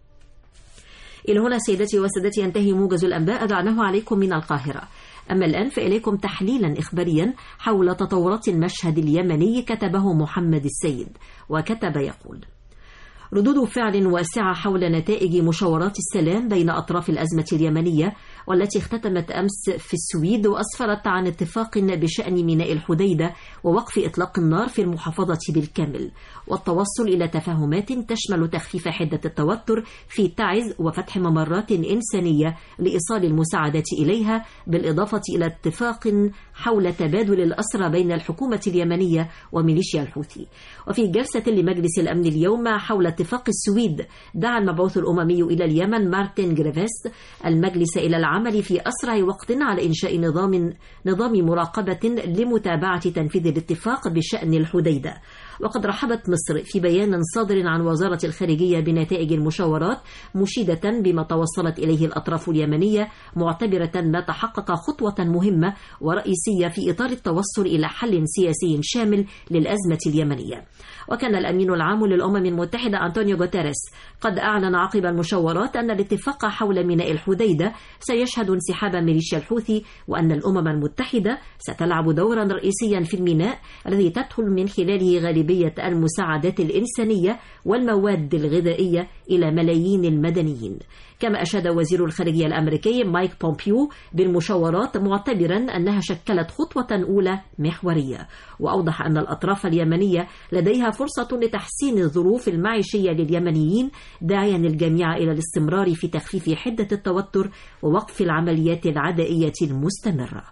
[SPEAKER 2] إلى هنا سيدتي وسادتي ينتهي موجز الأنباء أدعناه عليكم من القاهرة أما الآن فإليكم تحليلا إخباريا حول تطورات المشهد اليمني كتبه محمد السيد وكتب يقول ردود فعل واسعة حول نتائج مشاورات السلام بين أطراف الأزمة اليمنية والتي اختتمت أمس في السويد وأسفرت عن اتفاق بشأن ميناء الحديدة ووقف إطلاق النار في المحافظة بالكامل والتوصل إلى تفاهمات تشمل تخفيف حدة التوتر في تعز وفتح ممرات إنسانية لإيصال المساعدات إليها بالإضافة إلى اتفاق حول تبادل الأسرى بين الحكومة اليمنية وميليشيا الحوثي وفي جلسة لمجلس الأمن اليوم حول اتفاق السويد دعا المبعوث الأممي إلى اليمن مارتن جريفيست المجلس إلى العمل في أسرع وقت على إنشاء نظام نظام مراقبة لمتابعة تنفيذ الاتفاق بشأن الحديدة وقد رحبت مصر في بيان صادر عن وزارة الخارجية بنتائج المشاورات مشيدة بما توصلت إليه الأطراف اليمنية معتبرة ما تحقق خطوة مهمة ورئيسية في إطار التوصل إلى حل سياسي شامل للأزمة اليمنية وكان الأمين العام للأمم المتحدة أنطونيو غوتيريس قد أعلن عقب المشاورات أن الاتفاق حول ميناء الحديدة سيشهد انسحاب ميليشيا الحوثي وأن الأمم المتحدة ستلعب دورا رئيسيا في الميناء الذي تدخل من خلاله غالبية المساعدات الإنسانية والمواد الغذائية إلى ملايين المدنيين كما أشاد وزير الخارجية الأمريكي مايك بومبيو بالمشاورات معتبرا أنها شكلت خطوة أولى محورية وأوضح أن الأطراف اليمنية لديها فرصة لتحسين الظروف المعيشية لليمنيين داعيا الجميع إلى الاستمرار في تخفيف حدة التوتر ووقف العمليات العدائية المستمرة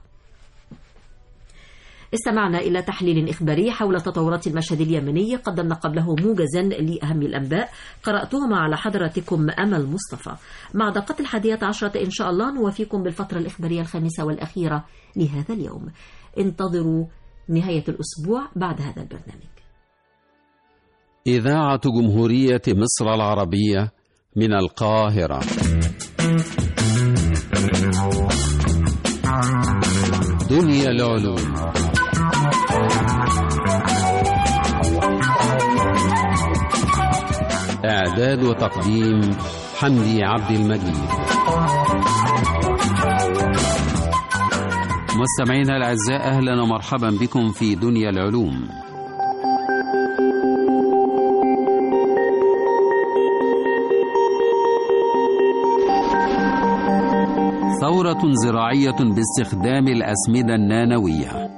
[SPEAKER 2] استمعنا إلى تحليل إخباري حول تطورات المشهد اليمني قدمنا قبله موجزا لأهم الأنباء قرأتهما على حضراتكم أمل مصطفى مع دقة الحادية عشرة إن شاء الله نوافيكم بالفترة الإخبارية الخامسة والأخيرة لهذا اليوم انتظروا نهاية الأسبوع بعد هذا البرنامج
[SPEAKER 8] إذاعة جمهورية مصر العربية من القاهرة دنيا العلوم إعداد وتقديم حمدي عبد المجيد مستمعينا الأعزاء أهلا ومرحبا بكم في دنيا العلوم ثورة زراعية باستخدام الأسمدة النانوية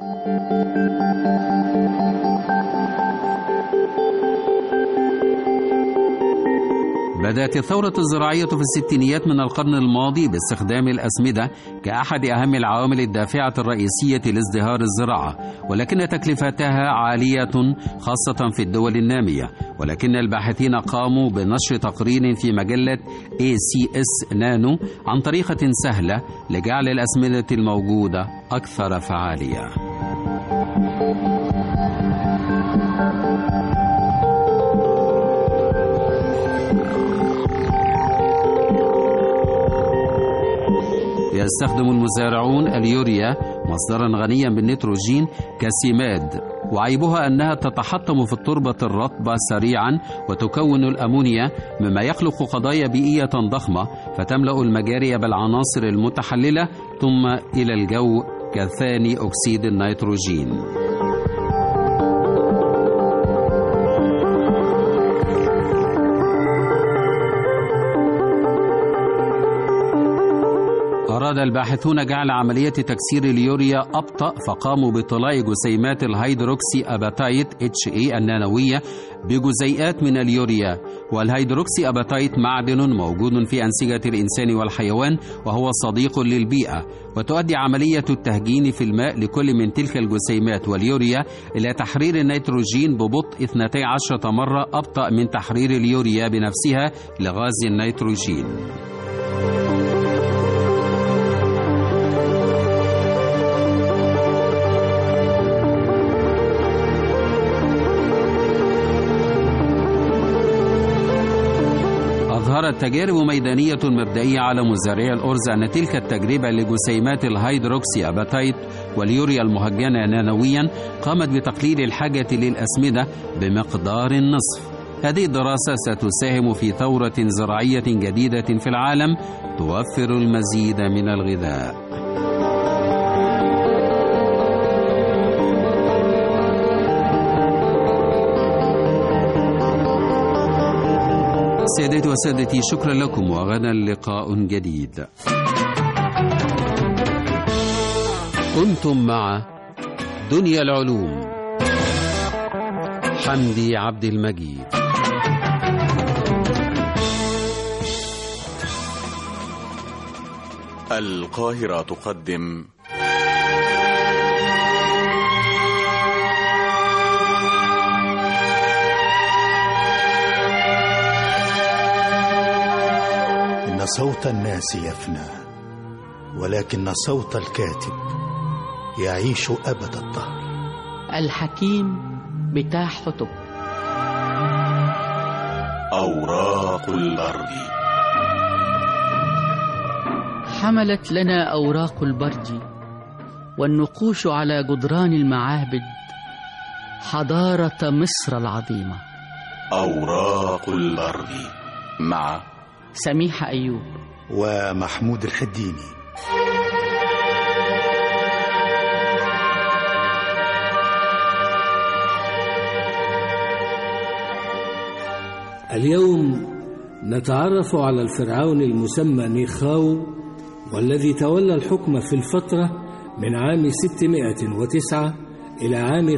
[SPEAKER 8] بدأت الثورة الزراعية في الستينيات من القرن الماضي باستخدام الأسمدة كأحد أهم العوامل الدافعة الرئيسية لازدهار الزراعة ولكن تكلفتها عالية خاصة في الدول النامية ولكن الباحثين قاموا بنشر تقرير في مجلة ACS نانو عن طريقة سهلة لجعل الأسمدة الموجودة أكثر فعالية يستخدم المزارعون اليوريا مصدرا غنيا بالنيتروجين كسماد وعيبها أنها تتحطم في التربة الرطبة سريعا وتكون الأمونيا مما يخلق قضايا بيئية ضخمة فتملأ المجاري بالعناصر المتحللة ثم إلى الجو كثاني أكسيد النيتروجين أراد الباحثون جعل عملية تكسير اليوريا أبطأ فقاموا بطلاء جسيمات الهيدروكسي أباتايت HA النانوية بجزيئات من اليوريا والهيدروكسي أباتايت معدن موجود في أنسجة الإنسان والحيوان وهو صديق للبيئة وتؤدي عملية التهجين في الماء لكل من تلك الجسيمات واليوريا إلى تحرير النيتروجين ببطء 12 مرة أبطأ من تحرير اليوريا بنفسها لغاز النيتروجين أظهرت تجارب ميدانية مبدئية على مزارعي الأرز أن تلك التجربة لجسيمات الهيدروكسي أباتايت واليوريا المهجنة نانويا قامت بتقليل الحاجة للأسمدة بمقدار النصف هذه الدراسة ستساهم في ثورة زراعية جديدة في العالم توفر المزيد من الغذاء سيداتي وسادتي شكرا لكم وغدا لقاء جديد كنتم مع دنيا العلوم حمدي عبد المجيد
[SPEAKER 1] القاهرة تقدم
[SPEAKER 9] إن صوت الناس يفنى ولكن صوت الكاتب يعيش أبد الدهر
[SPEAKER 10] الحكيم بتاع حطب
[SPEAKER 1] أوراق البرد
[SPEAKER 10] حملت لنا أوراق البرد والنقوش على جدران المعابد حضارة مصر العظيمة
[SPEAKER 1] أوراق البرد مع
[SPEAKER 10] سميحة أيوب
[SPEAKER 9] ومحمود الحديني
[SPEAKER 11] اليوم نتعرف على الفرعون المسمى نيخاو والذي تولى الحكم في الفترة من عام 609 إلى عام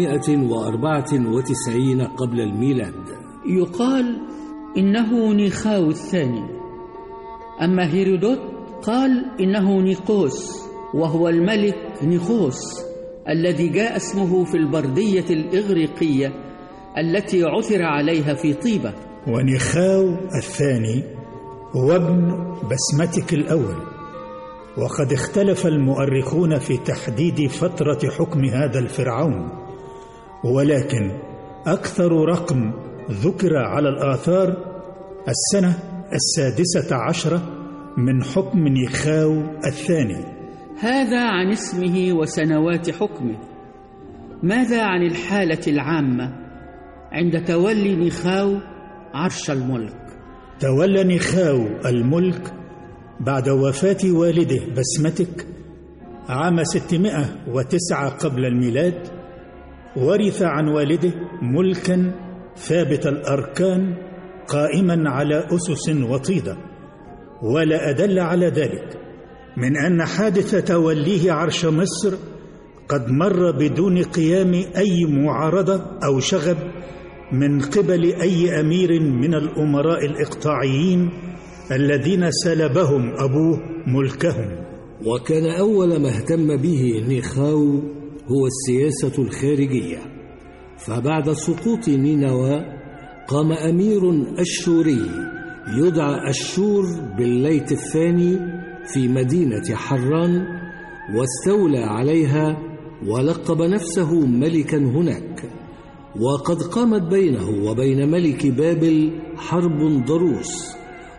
[SPEAKER 11] 594 قبل الميلاد
[SPEAKER 10] يقال إنه نيخاو الثاني أما هيرودوت قال إنه نيقوس وهو الملك نيقوس الذي جاء اسمه في البردية الإغريقية التي عثر عليها في طيبة
[SPEAKER 12] ونخاو الثاني هو ابن بسمتك الأول وقد اختلف المؤرخون في تحديد فترة حكم هذا الفرعون ولكن أكثر رقم ذكر على الآثار السنة السادسة عشرة من حكم نيخاو الثاني
[SPEAKER 10] هذا عن اسمه وسنوات حكمه ماذا عن الحالة العامة عند تولي نيخاو عرش الملك
[SPEAKER 12] تولى نيخاو الملك بعد وفاة والده بسمتك عام 609 قبل الميلاد ورث عن والده ملكا ثابت الأركان قائما على أسس وطيدة ولا أدل على ذلك من أن حادث توليه عرش مصر قد مر بدون قيام أي معارضة أو شغب من قبل أي أمير من الأمراء الإقطاعيين الذين سلبهم أبوه ملكهم
[SPEAKER 11] وكان أول ما اهتم به نيخاو هو السياسة الخارجية فبعد سقوط نينوى قام أمير أشوري يدعى أشور بالليت الثاني في مدينة حران واستولى عليها ولقب نفسه ملكا هناك وقد قامت بينه وبين ملك بابل حرب ضروس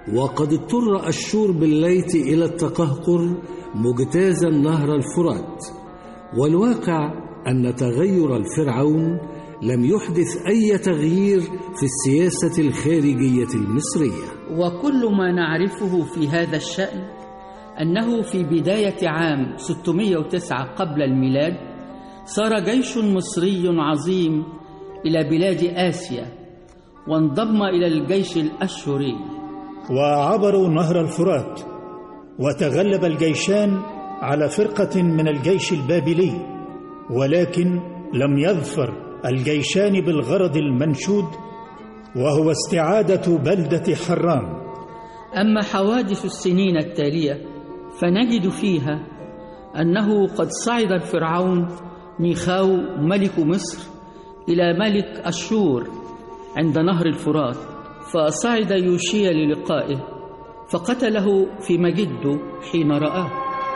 [SPEAKER 11] وقد اضطر أشور بالليث إلى التقهقر مجتازا نهر الفرات والواقع أن تغير الفرعون لم يحدث أي تغيير في السياسة الخارجية المصرية
[SPEAKER 10] وكل ما نعرفه في هذا الشأن أنه في بداية عام 609 قبل الميلاد صار جيش مصري عظيم إلى بلاد آسيا وانضم إلى الجيش الأشوري
[SPEAKER 12] وعبروا نهر الفرات وتغلب الجيشان على فرقة من الجيش البابلي ولكن لم يظفر الجيشان بالغرض المنشود وهو استعادة بلدة حران
[SPEAKER 10] أما حوادث السنين التالية فنجد فيها أنه قد صعد الفرعون نيخاو ملك مصر إلى ملك أشور عند نهر الفرات فصعد يوشيا للقائه فقتله في مجده حين رآه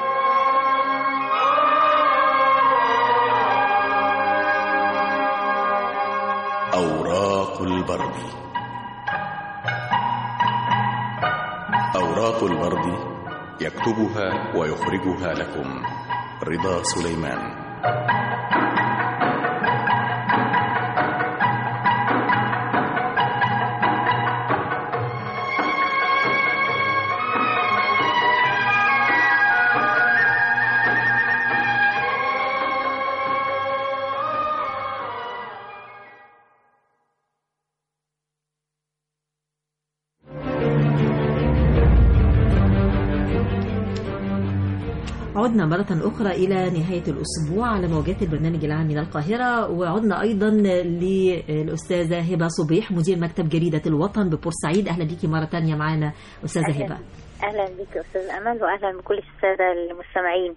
[SPEAKER 1] أوراق البرد أوراق البرد يكتبها ويخرجها لكم رضا سليمان
[SPEAKER 2] عدنا مرة أخرى إلى نهاية الأسبوع على موجات البرنامج العام من القاهرة وعدنا أيضا للأستاذة هبة صبيح مدير مكتب جريدة الوطن ببورسعيد أهلا بيكي مرة تانية معانا أستاذة هبة
[SPEAKER 6] اهلا بك يا استاذ امل واهلا بكل الساده المستمعين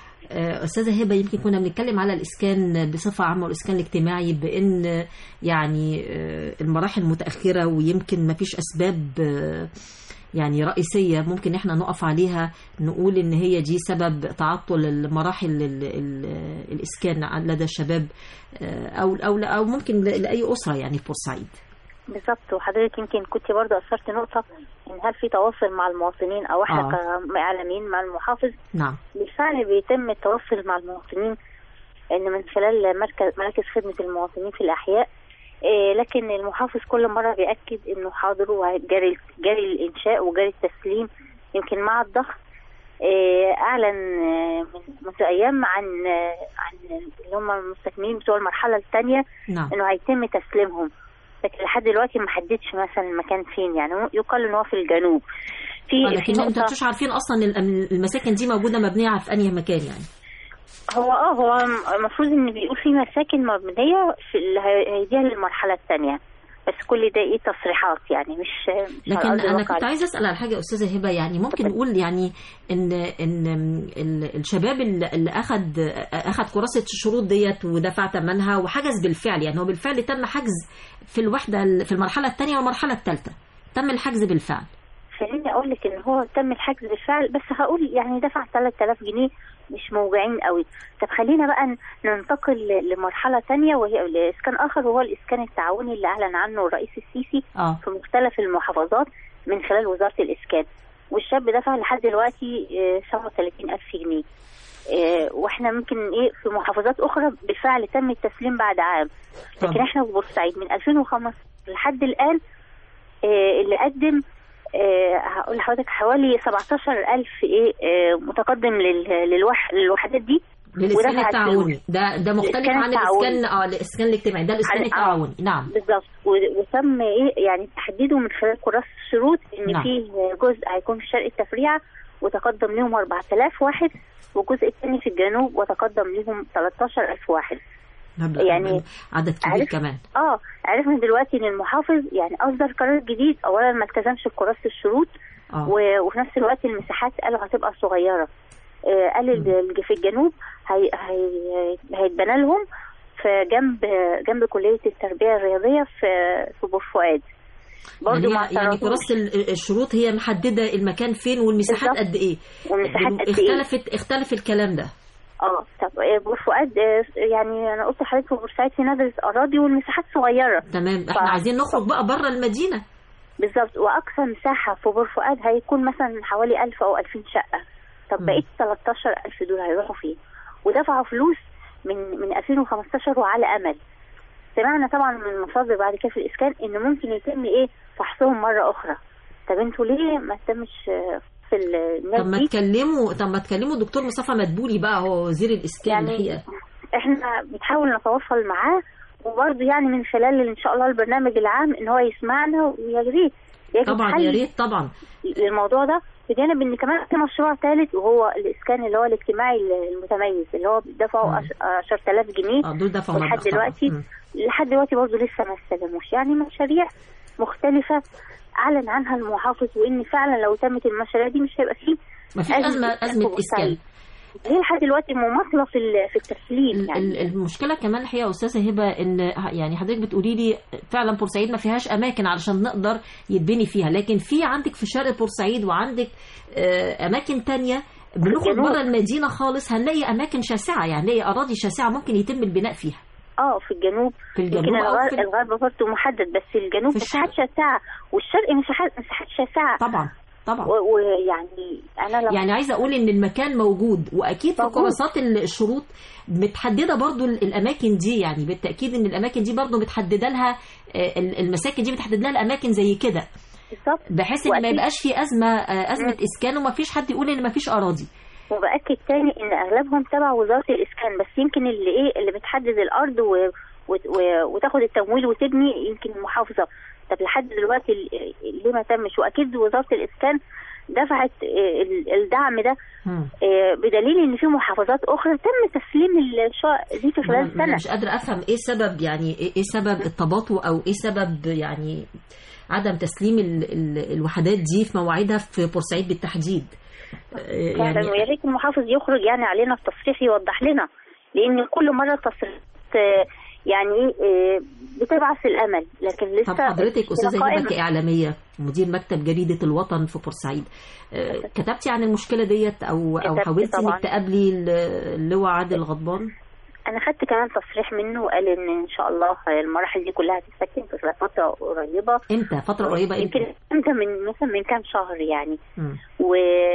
[SPEAKER 2] آه، أستاذة هبة يمكن كنا بنتكلم على الإسكان بصفة عامة والإسكان الاجتماعي بأن يعني آه، المراحل متأخرة ويمكن ما فيش أسباب آه، يعني رئيسية ممكن احنا نقف عليها نقول ان هي دي سبب تعطل المراحل ال ال الاسكان لدى الشباب آه، او او او ممكن ل- لاي اسره يعني في بورسعيد
[SPEAKER 6] بالظبط وحضرتك يمكن كنت برضه اثرت نقطه ان هل في تواصل مع المواطنين او احنا
[SPEAKER 2] آه.
[SPEAKER 6] كاعلاميين مع المحافظ
[SPEAKER 2] نعم
[SPEAKER 6] بالفعل بيتم التواصل مع المواطنين ان من خلال مركز مراكز خدمه المواطنين في الاحياء إيه لكن المحافظ كل مره بياكد انه حاضر وجاري جاري الانشاء وجاري التسليم يمكن مع الضغط إيه اعلن آه، من منذ ايام عن آه، عن اللي هم المستثمرين بتوع المرحله الثانيه
[SPEAKER 2] نعم
[SPEAKER 6] انه هيتم تسليمهم لكن لحد دلوقتي ما حددش مثلا المكان فين يعني يقال ان هو في الجنوب في
[SPEAKER 2] آه،
[SPEAKER 6] في
[SPEAKER 2] لكن انتوا
[SPEAKER 6] نقطة-
[SPEAKER 2] مش عارفين اصلا الأم- المساكن دي موجوده مبنيه في انهي مكان يعني
[SPEAKER 6] هو اه هو المفروض ان بيقول في مساكن مبنيه في اللي هي- هيديها للمرحله الثانيه بس كل ده ايه تصريحات يعني مش مش على
[SPEAKER 2] لكن
[SPEAKER 6] أرض
[SPEAKER 2] انا
[SPEAKER 6] الواقع.
[SPEAKER 2] كنت عايزه اسال على حاجه يا استاذه هبه يعني ممكن نقول يعني ان ان ال- الشباب اللي اللي اخذ اخذ كراسه الشروط ديت ودفع ثمنها وحجز بالفعل يعني هو بالفعل تم حجز في الوحده ال- في المرحله الثانيه والمرحله الثالثه تم الحجز بالفعل
[SPEAKER 6] خليني اقول لك ان هو تم الحجز بالفعل بس هقول يعني دفع 3000 جنيه مش موجعين قوي طب خلينا بقى ن- ننتقل ل- لمرحله ثانيه وهي لاسكان اخر وهو الاسكان التعاوني اللي اعلن عنه الرئيس السيسي
[SPEAKER 2] اه
[SPEAKER 6] في مختلف المحافظات من خلال وزاره الاسكان والشاب دفع لحد دلوقتي آه، 37000 جنيه آه، واحنا ممكن ايه في محافظات اخرى بالفعل تم التسليم بعد عام لكن
[SPEAKER 2] طبعا.
[SPEAKER 6] احنا في بورسعيد من 2015 لحد الان آه، اللي قدم آه، هقول لحضرتك حوالي 17000 ايه آه، متقدم لل- للوح للوحدات دي
[SPEAKER 2] للاسكان
[SPEAKER 6] ودفع
[SPEAKER 2] التعاوني
[SPEAKER 6] الفلوس.
[SPEAKER 2] ده ده مختلف
[SPEAKER 6] الإسكان
[SPEAKER 2] عن
[SPEAKER 6] التعاوني.
[SPEAKER 2] الاسكان اه الاسكان الاجتماعي ده الاسكان
[SPEAKER 6] عن- آه.
[SPEAKER 2] التعاوني نعم
[SPEAKER 6] بالظبط و- وتم ايه يعني تحديده من خلال كراسه الشروط ان
[SPEAKER 2] نعم.
[SPEAKER 6] فيه جزء هيكون في شرق التفريعه وتقدم لهم 4000 واحد والجزء الثاني في الجنوب وتقدم لهم 13000 واحد
[SPEAKER 2] مبلغ
[SPEAKER 6] يعني
[SPEAKER 2] عدد كبير
[SPEAKER 6] عرفت-
[SPEAKER 2] كمان
[SPEAKER 6] اه عرفنا دلوقتي ان المحافظ يعني اصدر قرار جديد اولا ما التزمش بكراسه الشروط
[SPEAKER 2] اه
[SPEAKER 6] و- وفي نفس الوقت المساحات قالوا هتبقى صغيره آه، قال ال- في الجنوب هي هي هيتبنى لهم في جنب جنب كليه التربيه الرياضيه في في بور فؤاد برضه
[SPEAKER 2] يعني,
[SPEAKER 6] ما
[SPEAKER 2] هي- يعني
[SPEAKER 6] اعترضوش.
[SPEAKER 2] كراسه ال- الشروط هي محدده المكان فين والمساحات
[SPEAKER 6] بالظبط.
[SPEAKER 2] قد ايه
[SPEAKER 6] والمساحات قد ايه
[SPEAKER 2] اختلفت اختلف الكلام ده
[SPEAKER 6] اه طب آه، بور فؤاد آه، يعني انا قلت لحضرتك في بورسعيد في نادي اراضي والمساحات صغيره
[SPEAKER 2] تمام احنا
[SPEAKER 6] ف-
[SPEAKER 2] عايزين نخرج بقى بره المدينه
[SPEAKER 6] بالظبط واقصى مساحه في بور فؤاد هيكون مثلا حوالي 1000 او 2000 شقه طب بقيت 13000 دول هيروحوا فين ودفعوا فلوس من من 2015 وعلى امل سمعنا طبعا من المصادر بعد كده في الاسكان ان ممكن يتم ايه فحصهم مره اخرى طب انتوا ليه ما تمش آه، في الناس
[SPEAKER 2] طب ما
[SPEAKER 6] دي
[SPEAKER 2] تكلموا طب ما تكلموا الدكتور مصطفى مدبولي بقى هو وزير الاسكان
[SPEAKER 6] يعني
[SPEAKER 2] الحقيقه
[SPEAKER 6] احنا بنحاول نتواصل معاه وبرضه يعني من خلال ان شاء الله البرنامج العام ان هو يسمعنا ويا ريت يجب
[SPEAKER 2] طبعا
[SPEAKER 6] حل
[SPEAKER 2] يا ريت طبعا
[SPEAKER 6] للموضوع ده بجانب ان كمان في مشروع ثالث وهو الاسكان اللي هو الاجتماعي المتميز اللي هو دفعوا 10000 جنيه
[SPEAKER 2] اه دول دفعوا
[SPEAKER 6] لحد
[SPEAKER 2] مبلغ طبعاً.
[SPEAKER 6] دلوقتي
[SPEAKER 2] مم.
[SPEAKER 6] لحد دلوقتي برضه لسه ما استلموش يعني مشاريع مختلفة اعلن عنها المحافظ وان فعلا لو تمت المشاريع دي مش هيبقى فيه
[SPEAKER 2] ما فيش ازمه ازمه اسكان
[SPEAKER 6] هي لحد دلوقتي مماطله في ال- في التسليم
[SPEAKER 2] ال- ال- المشكله كمان الحقيقه يا استاذه هبه ان ه- يعني حضرتك بتقولي لي فعلا بورسعيد ما فيهاش اماكن علشان نقدر يتبني فيها لكن في عندك في شرق بورسعيد وعندك آه، اماكن تانية بنخرج
[SPEAKER 6] الجنوب.
[SPEAKER 2] بره المدينه خالص هنلاقي اماكن شاسعه يعني نلاقي اراضي شاسعه ممكن يتم البناء فيها
[SPEAKER 6] اه في الجنوب
[SPEAKER 2] في الجنوب
[SPEAKER 6] يمكن
[SPEAKER 2] أو
[SPEAKER 6] الغرب,
[SPEAKER 2] في ال-
[SPEAKER 6] الغرب برضه محدد بس الجنوب مساحات شاسعه والشرق مساحات مساحات شاسعه
[SPEAKER 2] طبعا طبعا
[SPEAKER 6] ويعني انا لما
[SPEAKER 2] يعني عايزه اقول ان المكان موجود واكيد في
[SPEAKER 6] موجود.
[SPEAKER 2] كراسات ال- الشروط متحدده برضو ال- الاماكن دي يعني بالتاكيد ان الاماكن دي برضو متحدده لها آه، ال- المساكن دي متحدد لها الاماكن زي كده
[SPEAKER 6] بالظبط
[SPEAKER 2] بحيث ان ما
[SPEAKER 6] وأكيد-
[SPEAKER 2] يبقاش في ازمه آه، ازمه
[SPEAKER 6] مم.
[SPEAKER 2] اسكان وما فيش حد يقول ان ما فيش اراضي
[SPEAKER 6] وبأكد تاني ان اغلبهم تبع وزاره الاسكان بس يمكن اللي ايه اللي بتحدد الارض و... و... و... وتاخد التمويل وتبني يمكن المحافظه طب لحد دلوقتي ال- ليه ما تمش واكيد وزاره الاسكان دفعت آه، ال- الدعم ده آه، بدليل ان في محافظات اخرى تم تسليم الشقق دي في خلال
[SPEAKER 2] أنا
[SPEAKER 6] سنه
[SPEAKER 2] مش قادره افهم ايه سبب يعني ايه إيه سبب التباطؤ او ايه سبب يعني عدم تسليم ال ال الوحدات دي في مواعيدها في بورسعيد بالتحديد آه،
[SPEAKER 6] فعلا ويا ريت المحافظ يخرج يعني علينا في تصريح يوضح لنا لان كل مره تصريح آه، يعني ايه آه، بتبعث الامل لكن لسه
[SPEAKER 2] طب حضرتك استاذه
[SPEAKER 6] قائمة.
[SPEAKER 2] هبه كاعلاميه مدير مكتب جريده الوطن في بورسعيد آه، كتبتي عن المشكله ديت او او
[SPEAKER 6] كتبت
[SPEAKER 2] حاولتي
[SPEAKER 6] طبعاً.
[SPEAKER 2] انك تقابلي ال- اللواء عادل غضبان
[SPEAKER 6] انا خدت كمان تصريح منه وقال ان ان شاء الله المراحل دي كلها هتتسكن في خلال فتره قريبه
[SPEAKER 2] امتى فتره قريبه
[SPEAKER 6] يمكن
[SPEAKER 2] امتى
[SPEAKER 6] امتى من مثلا من كام شهر يعني
[SPEAKER 2] مم.
[SPEAKER 6] و...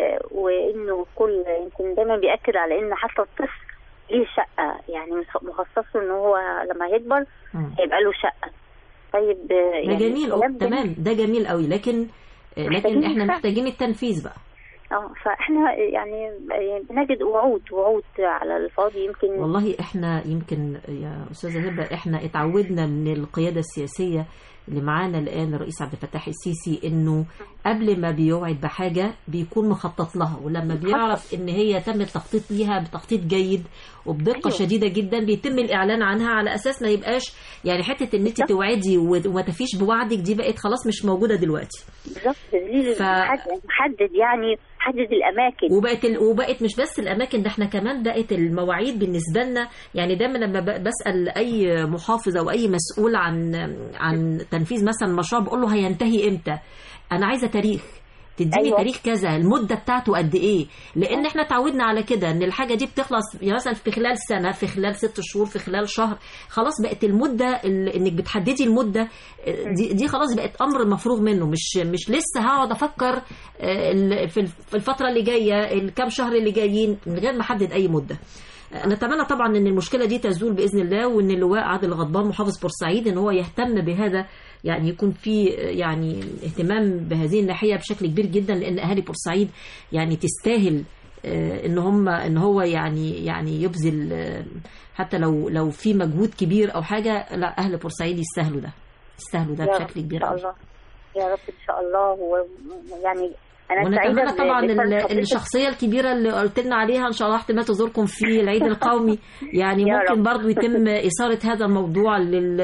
[SPEAKER 6] وانه كل يمكن دايما بياكد على ان حتى الطفل ليه شقه يعني مخ- مخصص له ان هو لما يكبر
[SPEAKER 2] مم.
[SPEAKER 6] هيبقى له شقه طيب
[SPEAKER 2] ده
[SPEAKER 6] يعني
[SPEAKER 2] جميل أو
[SPEAKER 6] كلام
[SPEAKER 2] تمام ده جميل قوي لكن آه، لكن
[SPEAKER 6] محتاجين
[SPEAKER 2] احنا
[SPEAKER 6] نفهم.
[SPEAKER 2] محتاجين التنفيذ بقى
[SPEAKER 6] اه فاحنا يعني بنجد وعود وعود على الفاضي يمكن
[SPEAKER 2] والله احنا يمكن يا استاذه هبه احنا اتعودنا من القياده السياسيه اللي معانا الان الرئيس عبد الفتاح السيسي انه قبل ما بيوعد بحاجه بيكون مخطط لها ولما بيعرف ان هي تم التخطيط ليها بتخطيط جيد وبدقه
[SPEAKER 6] أيوة.
[SPEAKER 2] شديده جدا بيتم الاعلان عنها على اساس ما يبقاش يعني حته ان انت توعدي و- وما تفيش بوعدك دي بقت خلاص مش موجوده دلوقتي
[SPEAKER 6] بالظبط تدليل
[SPEAKER 2] ف-
[SPEAKER 6] محدد محدد يعني حدد الاماكن
[SPEAKER 2] وبقت ال... وبقت مش بس الاماكن ده احنا كمان بقت المواعيد بالنسبه لنا يعني دايما لما ب... بسال اي محافظ او اي مسؤول عن عن تنفيذ مثلا مشروع بقول له هينتهي امتى انا عايزه تاريخ تديني
[SPEAKER 6] أيوة.
[SPEAKER 2] أيوة. تاريخ كذا المده بتاعته قد ايه لان احنا اتعودنا على كده ان الحاجه دي بتخلص يعني مثلا في خلال سنه في خلال ست شهور في خلال شهر خلاص بقت المده ال- انك بتحددي المده دي, دي خلاص بقت امر مفروغ منه مش مش لسه هقعد افكر آه، ال- في الف- في الفتره اللي جايه الكام شهر اللي جايين من غير ما احدد اي مده نتمنى طبعا ان المشكله دي تزول باذن الله وان اللواء عادل غضبان محافظ بورسعيد ان هو يهتم بهذا يعني يكون في يعني اهتمام بهذه الناحيه بشكل كبير جدا لان اهالي بورسعيد يعني تستاهل آه، ان هم ان هو يعني يعني يبذل آه، حتى لو لو في مجهود كبير او حاجه لا اهل بورسعيد يستاهلوا ده يستاهلوا ده
[SPEAKER 6] يا رب
[SPEAKER 2] بشكل
[SPEAKER 6] ان
[SPEAKER 2] كبير
[SPEAKER 6] شاء
[SPEAKER 2] قوي
[SPEAKER 6] الله يا رب ان شاء الله ويعني انا سعيده
[SPEAKER 2] ونتمنى
[SPEAKER 6] ب-
[SPEAKER 2] طبعا
[SPEAKER 6] بفرق
[SPEAKER 2] ال-
[SPEAKER 6] حضرتك.
[SPEAKER 2] الشخصيه الكبيره اللي قلت لنا عليها ان شاء الله احتمال تزوركم في العيد القومي يعني
[SPEAKER 6] يا
[SPEAKER 2] ممكن
[SPEAKER 6] رب.
[SPEAKER 2] برضو يتم اثاره هذا الموضوع لل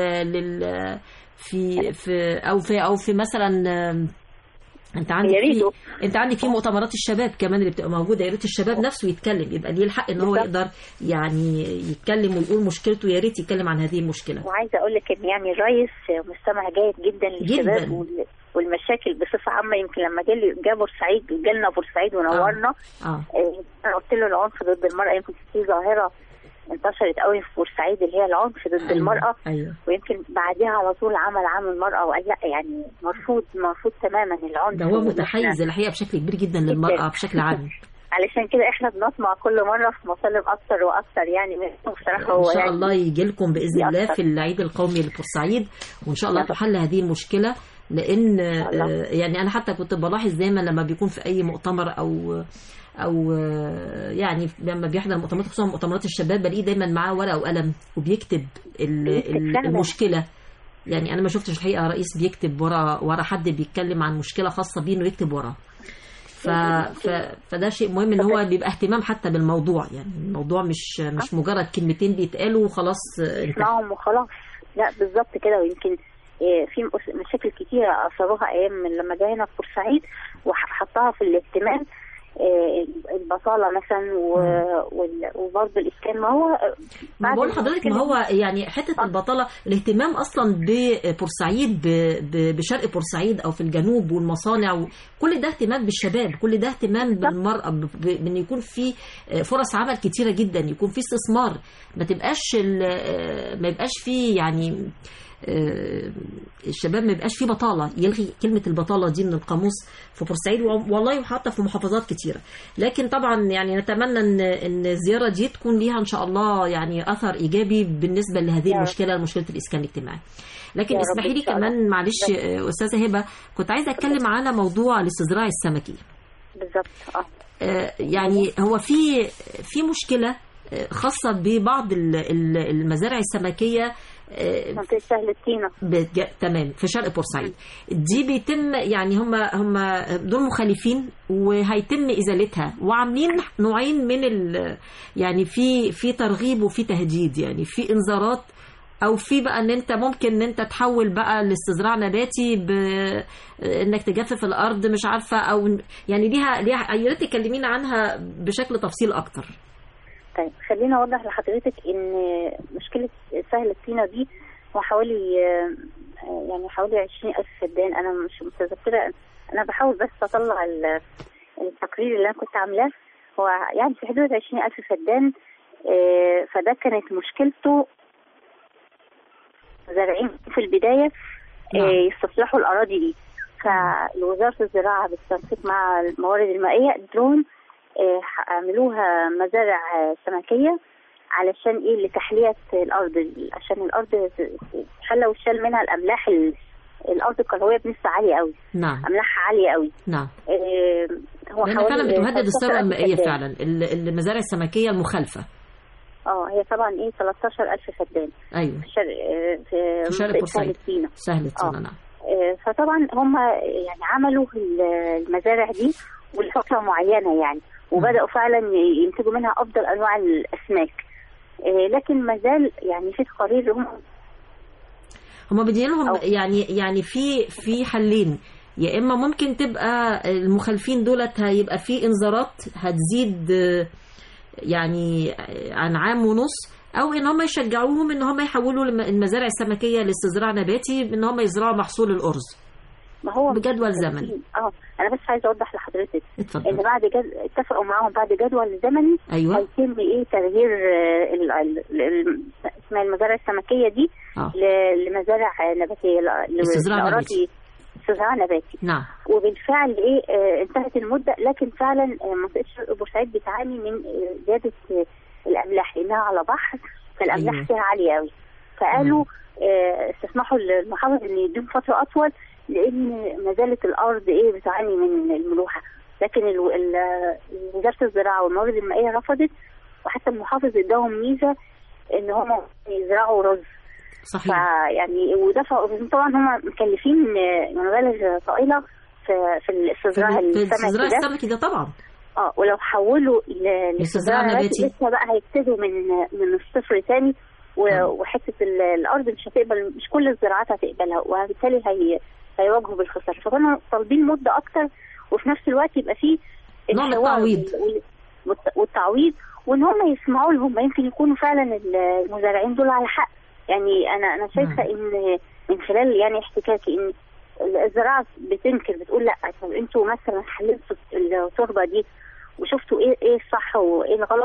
[SPEAKER 2] لل في في او في او في مثلا آم، انت عندك
[SPEAKER 6] يا
[SPEAKER 2] في
[SPEAKER 6] ريته.
[SPEAKER 2] انت عندك في مؤتمرات الشباب كمان اللي بتبقى موجوده يا ريت الشباب نفسه يتكلم يبقى ليه الحق ان هو
[SPEAKER 6] بالظبط.
[SPEAKER 2] يقدر يعني يتكلم ويقول مشكلته يا ريت يتكلم عن هذه المشكله
[SPEAKER 6] وعايزه اقول لك ان يعني الرئيس مستمع جيد جدا للشباب
[SPEAKER 2] جداً.
[SPEAKER 6] وال- والمشاكل بصفه عامه يمكن لما جه جه بورسعيد جالنا بورسعيد ونورنا
[SPEAKER 2] اه
[SPEAKER 6] آه، انا قلت له العنف ضد المراه يمكن في ظاهره انتشرت قوي في بورسعيد اللي هي العنف ضد المراه
[SPEAKER 2] ايوه
[SPEAKER 6] ويمكن بعدها على طول عمل عام المراه وقال لا يعني مرفوض مرفوض تماما العنف
[SPEAKER 2] ده هو
[SPEAKER 6] وإن
[SPEAKER 2] متحيز
[SPEAKER 6] إحنا-
[SPEAKER 2] الحقيقه بشكل كبير جدا للمراه بشكل عام
[SPEAKER 6] علشان كده احنا بنطمع كل مره في مطالب اكتر واكتر يعني منه بصراحه هو
[SPEAKER 2] ان شاء
[SPEAKER 6] يعني
[SPEAKER 2] الله يجي لكم باذن الله
[SPEAKER 6] يأثر.
[SPEAKER 2] في العيد القومي لبورسعيد وان شاء الله
[SPEAKER 6] يا رب.
[SPEAKER 2] تحل هذه المشكله لان
[SPEAKER 6] الله.
[SPEAKER 2] آه، يعني انا حتى كنت بلاحظ دايما لما بيكون في اي مؤتمر او او آه، يعني لما بيحضر مؤتمرات خصوصا مؤتمرات الشباب بلاقيه دايما معاه ورقه وقلم وبيكتب ال-
[SPEAKER 6] بيكتب
[SPEAKER 2] ال-
[SPEAKER 6] فعلا.
[SPEAKER 2] المشكله يعني انا ما شفتش الحقيقه رئيس بيكتب ورا ورا حد بيتكلم عن مشكله خاصه بيه انه يكتب وراه ف... ف... فده شيء مهم ان هو بيبقى اهتمام حتى بالموضوع يعني الموضوع مش مش مجرد كلمتين بيتقالوا وخلاص آه، انتهى
[SPEAKER 6] معهم وخلاص لا بالظبط كده ويمكن آه، في مس- مشاكل كتيرة أثروها أيام من لما جه هنا في بورسعيد وحطها في الاهتمام آه، البطالة مثلا و- وال- وبرضه الإسكان ما هو آه،
[SPEAKER 2] ما
[SPEAKER 6] بعد
[SPEAKER 2] بقول لحضرتك ما
[SPEAKER 6] المشكلة-
[SPEAKER 2] هو يعني حته البطاله الاهتمام اصلا ببورسعيد ب- ب- بشرق بورسعيد او في الجنوب والمصانع و- كل ده اهتمام بالشباب كل ده اهتمام بالمراه ب- ب- بان يكون في فرص عمل كتيره جدا يكون في استثمار ما تبقاش ال- ما يبقاش في يعني آه، الشباب ما يبقاش فيه بطاله يلغي كلمه البطاله دي من القاموس في بورسعيد و- والله وحتى في محافظات كتيره لكن طبعا يعني نتمنى ان ان الزياره دي تكون ليها ان شاء الله يعني اثر ايجابي بالنسبه لهذه
[SPEAKER 6] يا رب.
[SPEAKER 2] المشكله مشكله الاسكان الاجتماعي لكن
[SPEAKER 6] يا رب
[SPEAKER 2] اسمحي لي
[SPEAKER 6] إن شاء الله.
[SPEAKER 2] كمان معلش آه، استاذه هبه كنت عايزه اتكلم على موضوع الاستزراع السمكي
[SPEAKER 6] بالظبط اه
[SPEAKER 2] آه، يعني هو في في مشكله آه، خاصه ببعض ال- ال- المزارع السمكيه آه،
[SPEAKER 6] منطقة سهل الطينة
[SPEAKER 2] بتج... تمام في شرق بورسعيد دي بيتم يعني هم هم دول مخالفين وهيتم ازالتها وعاملين نوعين من ال... يعني في في ترغيب وفي تهديد يعني في انذارات او في بقى ان انت ممكن ان انت تحول بقى لاستزراع نباتي ب... انك تجفف الارض مش عارفه او يعني ليها ليها يا ريت تكلمينا عنها بشكل تفصيل اكتر
[SPEAKER 6] طيب خليني اوضح لحضرتك ان مشكله سهل الطينه دي هو حوالي آه، يعني حوالي عشرين ألف فدان أنا مش متذكرة أنا بحاول بس أطلع ال- التقرير اللي أنا كنت عاملاه هو يعني في حدود عشرين ألف فدان آه، فده كانت مشكلته زارعين في البداية آه، يستصلحوا الأراضي دي فوزارة الزراعة بالتنسيق مع الموارد المائية درون آه، عملوها مزارع آه، سمكية علشان ايه لتحلية الأرض عشان الأرض تحلى وتشال منها الأملاح ال- الأرض الكروية بنسبة عالية قوي
[SPEAKER 2] نعم
[SPEAKER 6] أملاحها عالية قوي
[SPEAKER 2] نعم
[SPEAKER 6] آه، هو
[SPEAKER 2] لأن
[SPEAKER 6] حوالي
[SPEAKER 2] فعلا بتهدد
[SPEAKER 6] 13
[SPEAKER 2] الثروة
[SPEAKER 6] ألف
[SPEAKER 2] المائية
[SPEAKER 6] فدان.
[SPEAKER 2] فعلا ال- المزارع السمكية المخالفة
[SPEAKER 6] اه هي طبعا ايه 13000 فدان
[SPEAKER 2] أيوه
[SPEAKER 6] في شرق آه، في
[SPEAKER 2] في شرق
[SPEAKER 6] منطقة
[SPEAKER 2] بورسعيد.
[SPEAKER 6] سهل سينا
[SPEAKER 2] سهل الطينة
[SPEAKER 6] آه.
[SPEAKER 2] نعم
[SPEAKER 6] آه، فطبعا هم يعني عملوا ال- المزارع دي ولفتره معينه يعني وبداوا فعلا ي- ينتجوا منها افضل انواع الاسماك آه، لكن ما زال يعني في تقارير هم
[SPEAKER 2] هما بيدين لهم يعني يعني في في حلين يا اما ممكن تبقى المخالفين دولت هيبقى في انذارات هتزيد آه، يعني آه، عن عام ونص او ان هم يشجعوهم ان هم يحولوا الم- المزارع السمكيه لاستزراع نباتي ان هم يزرعوا محصول الارز
[SPEAKER 6] ما هو
[SPEAKER 2] بجدول زمني
[SPEAKER 6] اه انا بس عايزه اوضح لحضرتك
[SPEAKER 2] اتفضل.
[SPEAKER 6] ان بعد جد... اتفقوا معاهم بعد جدول زمني
[SPEAKER 2] أيوة.
[SPEAKER 6] هيتم ايه تغيير آه، ال... ال... ال... اسمها المزارع السمكيه دي
[SPEAKER 2] آه.
[SPEAKER 6] ل... لمزارع نباتيه ل... ل-
[SPEAKER 2] استزراع
[SPEAKER 6] لأراضي
[SPEAKER 2] نباتي.
[SPEAKER 6] استزراع نباتي
[SPEAKER 2] نعم
[SPEAKER 6] وبالفعل ايه آه انتهت المده لكن فعلا آه منطقه شرق بورسعيد بتعاني من آه زياده آه الاملاح لانها على بحر فالاملاح
[SPEAKER 2] أيوة.
[SPEAKER 6] فيها عاليه قوي فقالوا آه استسمحوا للمحافظ ان يديهم فتره اطول لان ما زالت الارض ايه بتعاني من الملوحه لكن ال- ال- وزاره الزراعه والموارد المائيه رفضت وحتى المحافظ اداهم ميزه ان هم يزرعوا رز
[SPEAKER 2] صحيح
[SPEAKER 6] فيعني ودفعوا طبعا هم مكلفين آه، مبالغ طائله في في الاستزراع
[SPEAKER 2] في
[SPEAKER 6] السمكي
[SPEAKER 2] الاستزراع
[SPEAKER 6] ده
[SPEAKER 2] السمكي ده طبعا
[SPEAKER 6] اه ولو حولوا ل-
[SPEAKER 2] لاستزراع
[SPEAKER 6] لاستزراع
[SPEAKER 2] نباتي.
[SPEAKER 6] نباتي لسه بقى هيبتدوا من من الصفر تاني و- وحته ال- الارض مش هتقبل مش كل الزراعات هتقبلها وبالتالي هي هيواجهوا بالخساره فكانوا طالبين مده اكتر وفي نفس الوقت يبقى فيه
[SPEAKER 2] نوع من
[SPEAKER 6] الحوار
[SPEAKER 2] التعويض.
[SPEAKER 6] وال- والت- والتعويض وان هم يسمعوا لهم يمكن يكونوا فعلا المزارعين دول على حق يعني انا انا شايفه ان من خلال يعني احتكاكي ان الزراعه بتنكر بتقول لا طب انتوا مثلا حللتوا التربه دي وشفتوا ايه ايه الصح وايه الغلط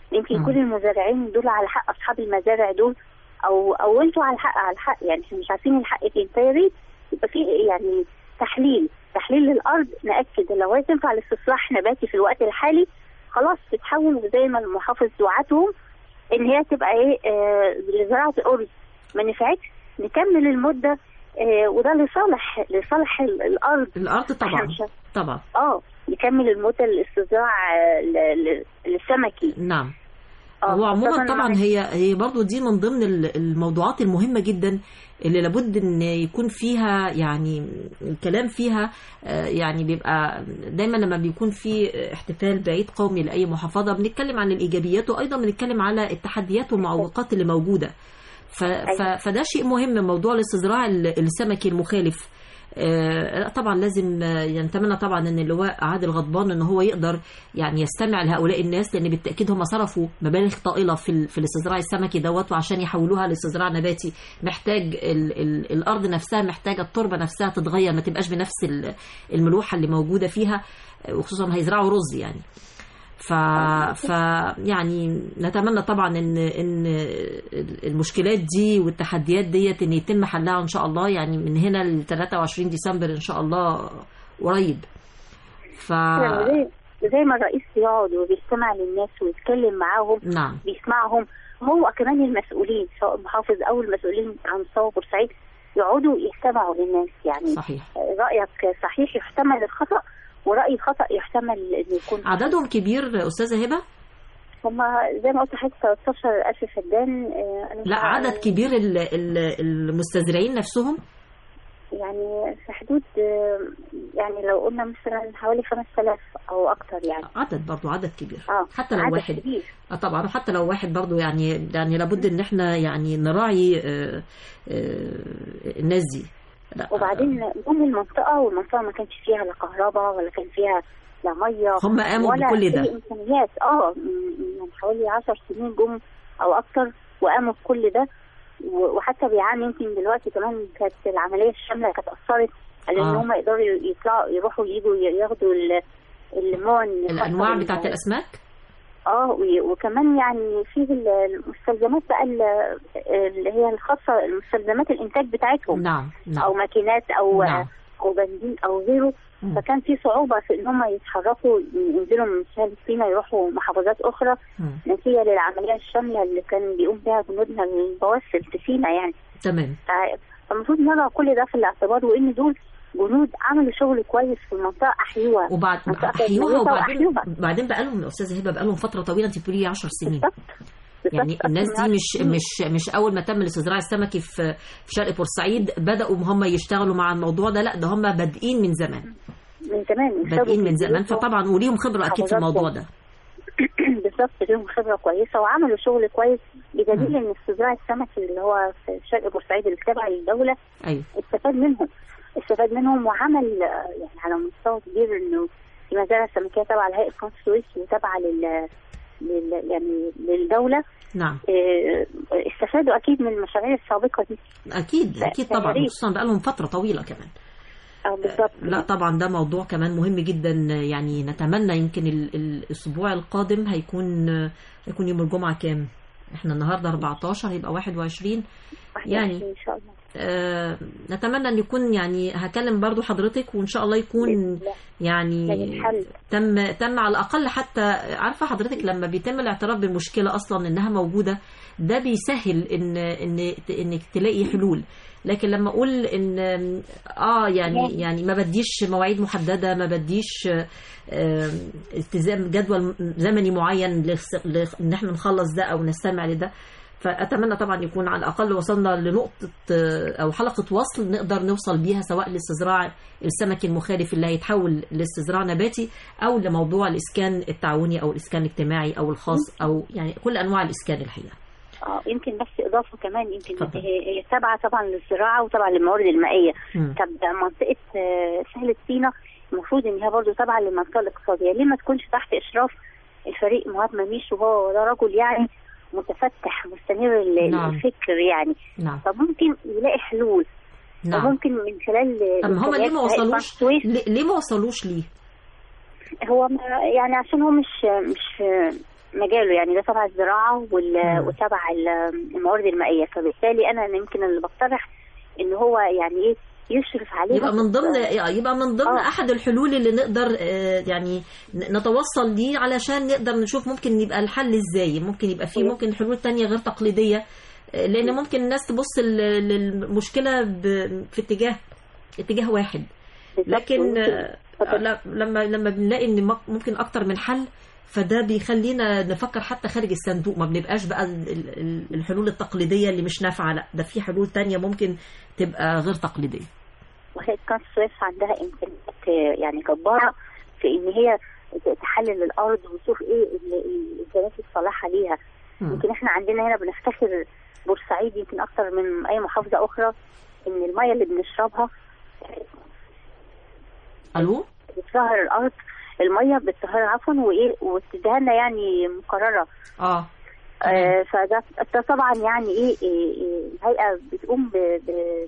[SPEAKER 6] يمكن
[SPEAKER 2] مم.
[SPEAKER 6] كل المزارعين دول على حق اصحاب المزارع دول او او انتوا على حق على حق يعني احنا مش عارفين الحق فين فيا ريت يبقى في يعني تحليل تحليل للارض ناكد لو هي تنفع لاستصلاح نباتي في الوقت الحالي خلاص تتحول زي ما المحافظ وعدهم ان هي تبقى ايه آه لزراعه الارز ما نفعتش نكمل المده آه وده لصالح لصالح ال- الارض
[SPEAKER 2] الارض طبعا
[SPEAKER 6] إحنا مش-
[SPEAKER 2] طبعا
[SPEAKER 6] اه نكمل المده للاستزراع آه، ل- ل- للسمكي
[SPEAKER 2] نعم
[SPEAKER 6] آه،
[SPEAKER 2] هو عموما
[SPEAKER 6] خاصة
[SPEAKER 2] طبعا
[SPEAKER 6] مع-
[SPEAKER 2] هي هي برضو دي من ضمن ال- الموضوعات المهمة جدا اللي لابد ان يكون فيها يعني الكلام فيها آه، يعني بيبقى دايما لما بيكون في احتفال بعيد قومي لأي محافظة بنتكلم عن الإيجابيات وأيضا بنتكلم على التحديات والمعوقات اللي موجودة ف ف فده شيء مهم موضوع الاستزراع ال- السمكي المخالف آه، طبعا لازم آه، ينتمنى طبعا ان اللواء عادل غضبان ان هو يقدر يعني يستمع لهؤلاء الناس لان بالتاكيد هم صرفوا مبالغ طائله في ال- في الاستزراع السمكي دوت وعشان يحولوها لاستزراع نباتي محتاج ال ال الارض نفسها محتاجه التربه نفسها تتغير ما تبقاش بنفس ال- الملوحه اللي موجوده فيها آه، وخصوصا هيزرعوا رز يعني ف... ف يعني نتمنى طبعا ان ان المشكلات دي والتحديات ديت ان يتم حلها ان شاء الله يعني من هنا ل 23 ديسمبر ان شاء الله قريب ف
[SPEAKER 6] زي زي ما الرئيس بيقعد وبيستمع للناس ويتكلم معاهم
[SPEAKER 2] نعم
[SPEAKER 6] بيسمعهم هو كمان المسؤولين سواء المحافظ او المسؤولين عن مستوى بورسعيد يقعدوا يستمعوا للناس يعني
[SPEAKER 2] صحيح
[SPEAKER 6] رايك صحيح يحتمل الخطا وراي خطا يحتمل انه يكون
[SPEAKER 2] عددهم كبير استاذه هبه
[SPEAKER 6] هم زي ما قلت لحضرتك 13000 فدان آه، أنا مش
[SPEAKER 2] لا
[SPEAKER 6] عارفة-
[SPEAKER 2] عدد كبير ال- ال- المستزرعين نفسهم
[SPEAKER 6] يعني في حدود آه، يعني لو قلنا مثلا حوالي 5000 او اكتر يعني
[SPEAKER 2] عدد برضو عدد كبير
[SPEAKER 6] اه
[SPEAKER 2] حتى لو
[SPEAKER 6] عدد
[SPEAKER 2] واحد
[SPEAKER 6] كبير
[SPEAKER 2] اه طبعا حتى لو واحد برضو يعني يعني لابد ان احنا يعني نراعي آه، آه، الناس دي لا
[SPEAKER 6] وبعدين جم المنطقه والمنطقه ما كانش فيها لا كهرباء ولا كان فيها لا ميه
[SPEAKER 2] هم قاموا
[SPEAKER 6] ولا
[SPEAKER 2] بكل ده.
[SPEAKER 6] أي امكانيات اه من من حوالي 10 سنين جم او اكتر وقاموا بكل ده و- وحتى بيعاني يمكن دلوقتي كمان كانت العمليه الشامله كانت اثرت على ان
[SPEAKER 2] آه.
[SPEAKER 6] هم يقدروا يطلعوا يروحوا يجوا ياخدوا ال- المون
[SPEAKER 2] الانواع
[SPEAKER 6] خاصة
[SPEAKER 2] بتاعت
[SPEAKER 6] بال-
[SPEAKER 2] الاسماك
[SPEAKER 6] اه و- وكمان يعني في ال- المستلزمات بقى ال- اللي هي الخاصه المستلزمات الانتاج بتاعتهم
[SPEAKER 2] نعم نعم
[SPEAKER 6] او ماكينات او
[SPEAKER 2] نعم.
[SPEAKER 6] او بنزين او غيره
[SPEAKER 2] مم.
[SPEAKER 6] فكان في صعوبه في ان هم يتحركوا ينزلوا من شمال سيناء يروحوا محافظات اخرى
[SPEAKER 2] مم.
[SPEAKER 6] نتيجه للعمليه الشامله اللي كان بيقوم بها جنودنا البواسل في سيناء يعني
[SPEAKER 2] تمام
[SPEAKER 6] ف- فالمفروض نضع كل ده في الاعتبار وان دول جنود عملوا شغل كويس في المنطقه احيوها
[SPEAKER 2] وبعد
[SPEAKER 6] منطقة
[SPEAKER 2] احيوها
[SPEAKER 6] ميتة
[SPEAKER 2] وبعدين
[SPEAKER 6] وأحيوها.
[SPEAKER 2] بعدين بقى لهم استاذه هبه بقى لهم فتره طويله انت بتقولي 10 سنين
[SPEAKER 6] بالظبط
[SPEAKER 2] يعني
[SPEAKER 6] بالظبط.
[SPEAKER 2] الناس
[SPEAKER 6] أكتر
[SPEAKER 2] دي
[SPEAKER 6] من
[SPEAKER 2] مش
[SPEAKER 6] عشر سنين.
[SPEAKER 2] مش مش اول ما تم الاستزراع السمكي في في شرق بورسعيد بداوا هم يشتغلوا مع الموضوع ده لا ده هم بادئين من زمان
[SPEAKER 6] من زمان
[SPEAKER 2] بادئين من زمان
[SPEAKER 6] بيدرسوا
[SPEAKER 2] فطبعا وليهم خبره اكيد في الموضوع ده
[SPEAKER 6] بالظبط ليهم خبره كويسه وعملوا شغل كويس بدليل ان استزراع السمكي اللي هو في شرق بورسعيد اللي تابع للدوله
[SPEAKER 2] ايوه
[SPEAKER 6] استفاد منهم استفاد منهم وعمل آه، يعني على مستوى كبير انه في مزارع سمكيه تابعه لهيئه قناه السويس وتابعه لل لل يعني للدوله
[SPEAKER 2] نعم
[SPEAKER 6] آه، استفادوا اكيد من المشاريع السابقه دي
[SPEAKER 2] اكيد
[SPEAKER 6] لا،
[SPEAKER 2] اكيد
[SPEAKER 6] يا
[SPEAKER 2] طبعا
[SPEAKER 6] ريت.
[SPEAKER 2] خصوصا بقى لهم فتره طويله كمان
[SPEAKER 6] اه بالظبط
[SPEAKER 2] لا طبعا ده موضوع كمان مهم جدا يعني نتمنى يمكن ال- ال- الاسبوع القادم هيكون هيكون يوم الجمعه كام احنا النهارده 14 هيبقى 21 يعني
[SPEAKER 6] ان شاء الله
[SPEAKER 2] آه نتمنى ان يكون يعني هكلم برضو حضرتك وان شاء الله يكون يعني
[SPEAKER 6] يعني حل.
[SPEAKER 2] تم تم على الاقل حتى عارفه حضرتك لما بيتم الاعتراف بالمشكله اصلا انها موجوده ده بيسهل ان ان انك تلاقي حلول لكن لما اقول ان اه يعني يعني ما بديش مواعيد محدده ما بديش آه، التزام جدول زمني معين لخس- لخ- ان احنا نخلص ده او نستمع لده فاتمنى طبعا يكون على الاقل وصلنا لنقطه آه، او حلقه وصل نقدر نوصل بيها سواء لاستزراع السمك المخالف اللي هيتحول لاستزراع نباتي او لموضوع الاسكان التعاوني او الاسكان الاجتماعي او الخاص او يعني كل انواع الاسكان الحقيقه
[SPEAKER 6] اه يمكن بس اضافه كمان يمكن
[SPEAKER 2] اتفضل.
[SPEAKER 6] هي هي تابعه طبعا للزراعه وتابعه للموارد المائيه
[SPEAKER 2] مم.
[SPEAKER 6] طب منطقه آه، سهل سينا المفروض ان هي برضه تابعه للمنطقه الاقتصاديه ليه ما تكونش تحت اشراف الفريق مهاب مميش وهو ده رجل يعني متفتح مستنير ال-
[SPEAKER 2] نعم.
[SPEAKER 6] الفكر يعني
[SPEAKER 2] نعم
[SPEAKER 6] فممكن يلاقي حلول
[SPEAKER 2] نعم
[SPEAKER 6] وممكن من خلال
[SPEAKER 2] طب هم ليه ما
[SPEAKER 6] إمكانيات هيئة
[SPEAKER 2] وصلوش
[SPEAKER 6] السويس
[SPEAKER 2] ليه ليه ما وصلوش ليه
[SPEAKER 6] هو ما يعني عشان هو مش مش مجاله يعني ده تبع الزراعه وال- وتبع ال- الموارد المائيه فبالتالي انا يمكن اللي بقترح ان هو يعني ايه يشرف عليه
[SPEAKER 2] يبقى من ضمن يبقى من ضمن
[SPEAKER 6] آه.
[SPEAKER 2] احد الحلول اللي نقدر آه، يعني ن- نتوصل ليه علشان نقدر نشوف ممكن يبقى الحل ازاي ممكن يبقى في ممكن حلول تانية غير تقليدية آه، لان ممكن الناس تبص لل- للمشكلة ب- في اتجاه اتجاه واحد لكن آه، لا- لما لما بنلاقي ان مك- ممكن اكتر من حل فده بيخلينا نفكر حتى خارج الصندوق ما بنبقاش بقى ال- ال- الحلول التقليدية اللي مش نافعة لا ده في حلول تانية ممكن تبقى غير تقليدية
[SPEAKER 6] وهي قناه السويس عندها امكانيات آه، يعني جباره في ان هي تحلل الارض وتشوف ايه ال- ال- الامكانيات الصالحه ليها
[SPEAKER 2] مم.
[SPEAKER 6] يمكن احنا عندنا هنا بنفتخر بورسعيد يمكن اكتر من اي محافظه اخرى ان الميه اللي بنشربها
[SPEAKER 2] الو
[SPEAKER 6] بتطهر الارض الميه بتطهر عفوا وايه وبتديها لنا يعني مقرره
[SPEAKER 2] اه
[SPEAKER 6] آه فده ده طبعا يعني ايه, إيه, إيه الهيئه بتقوم ب-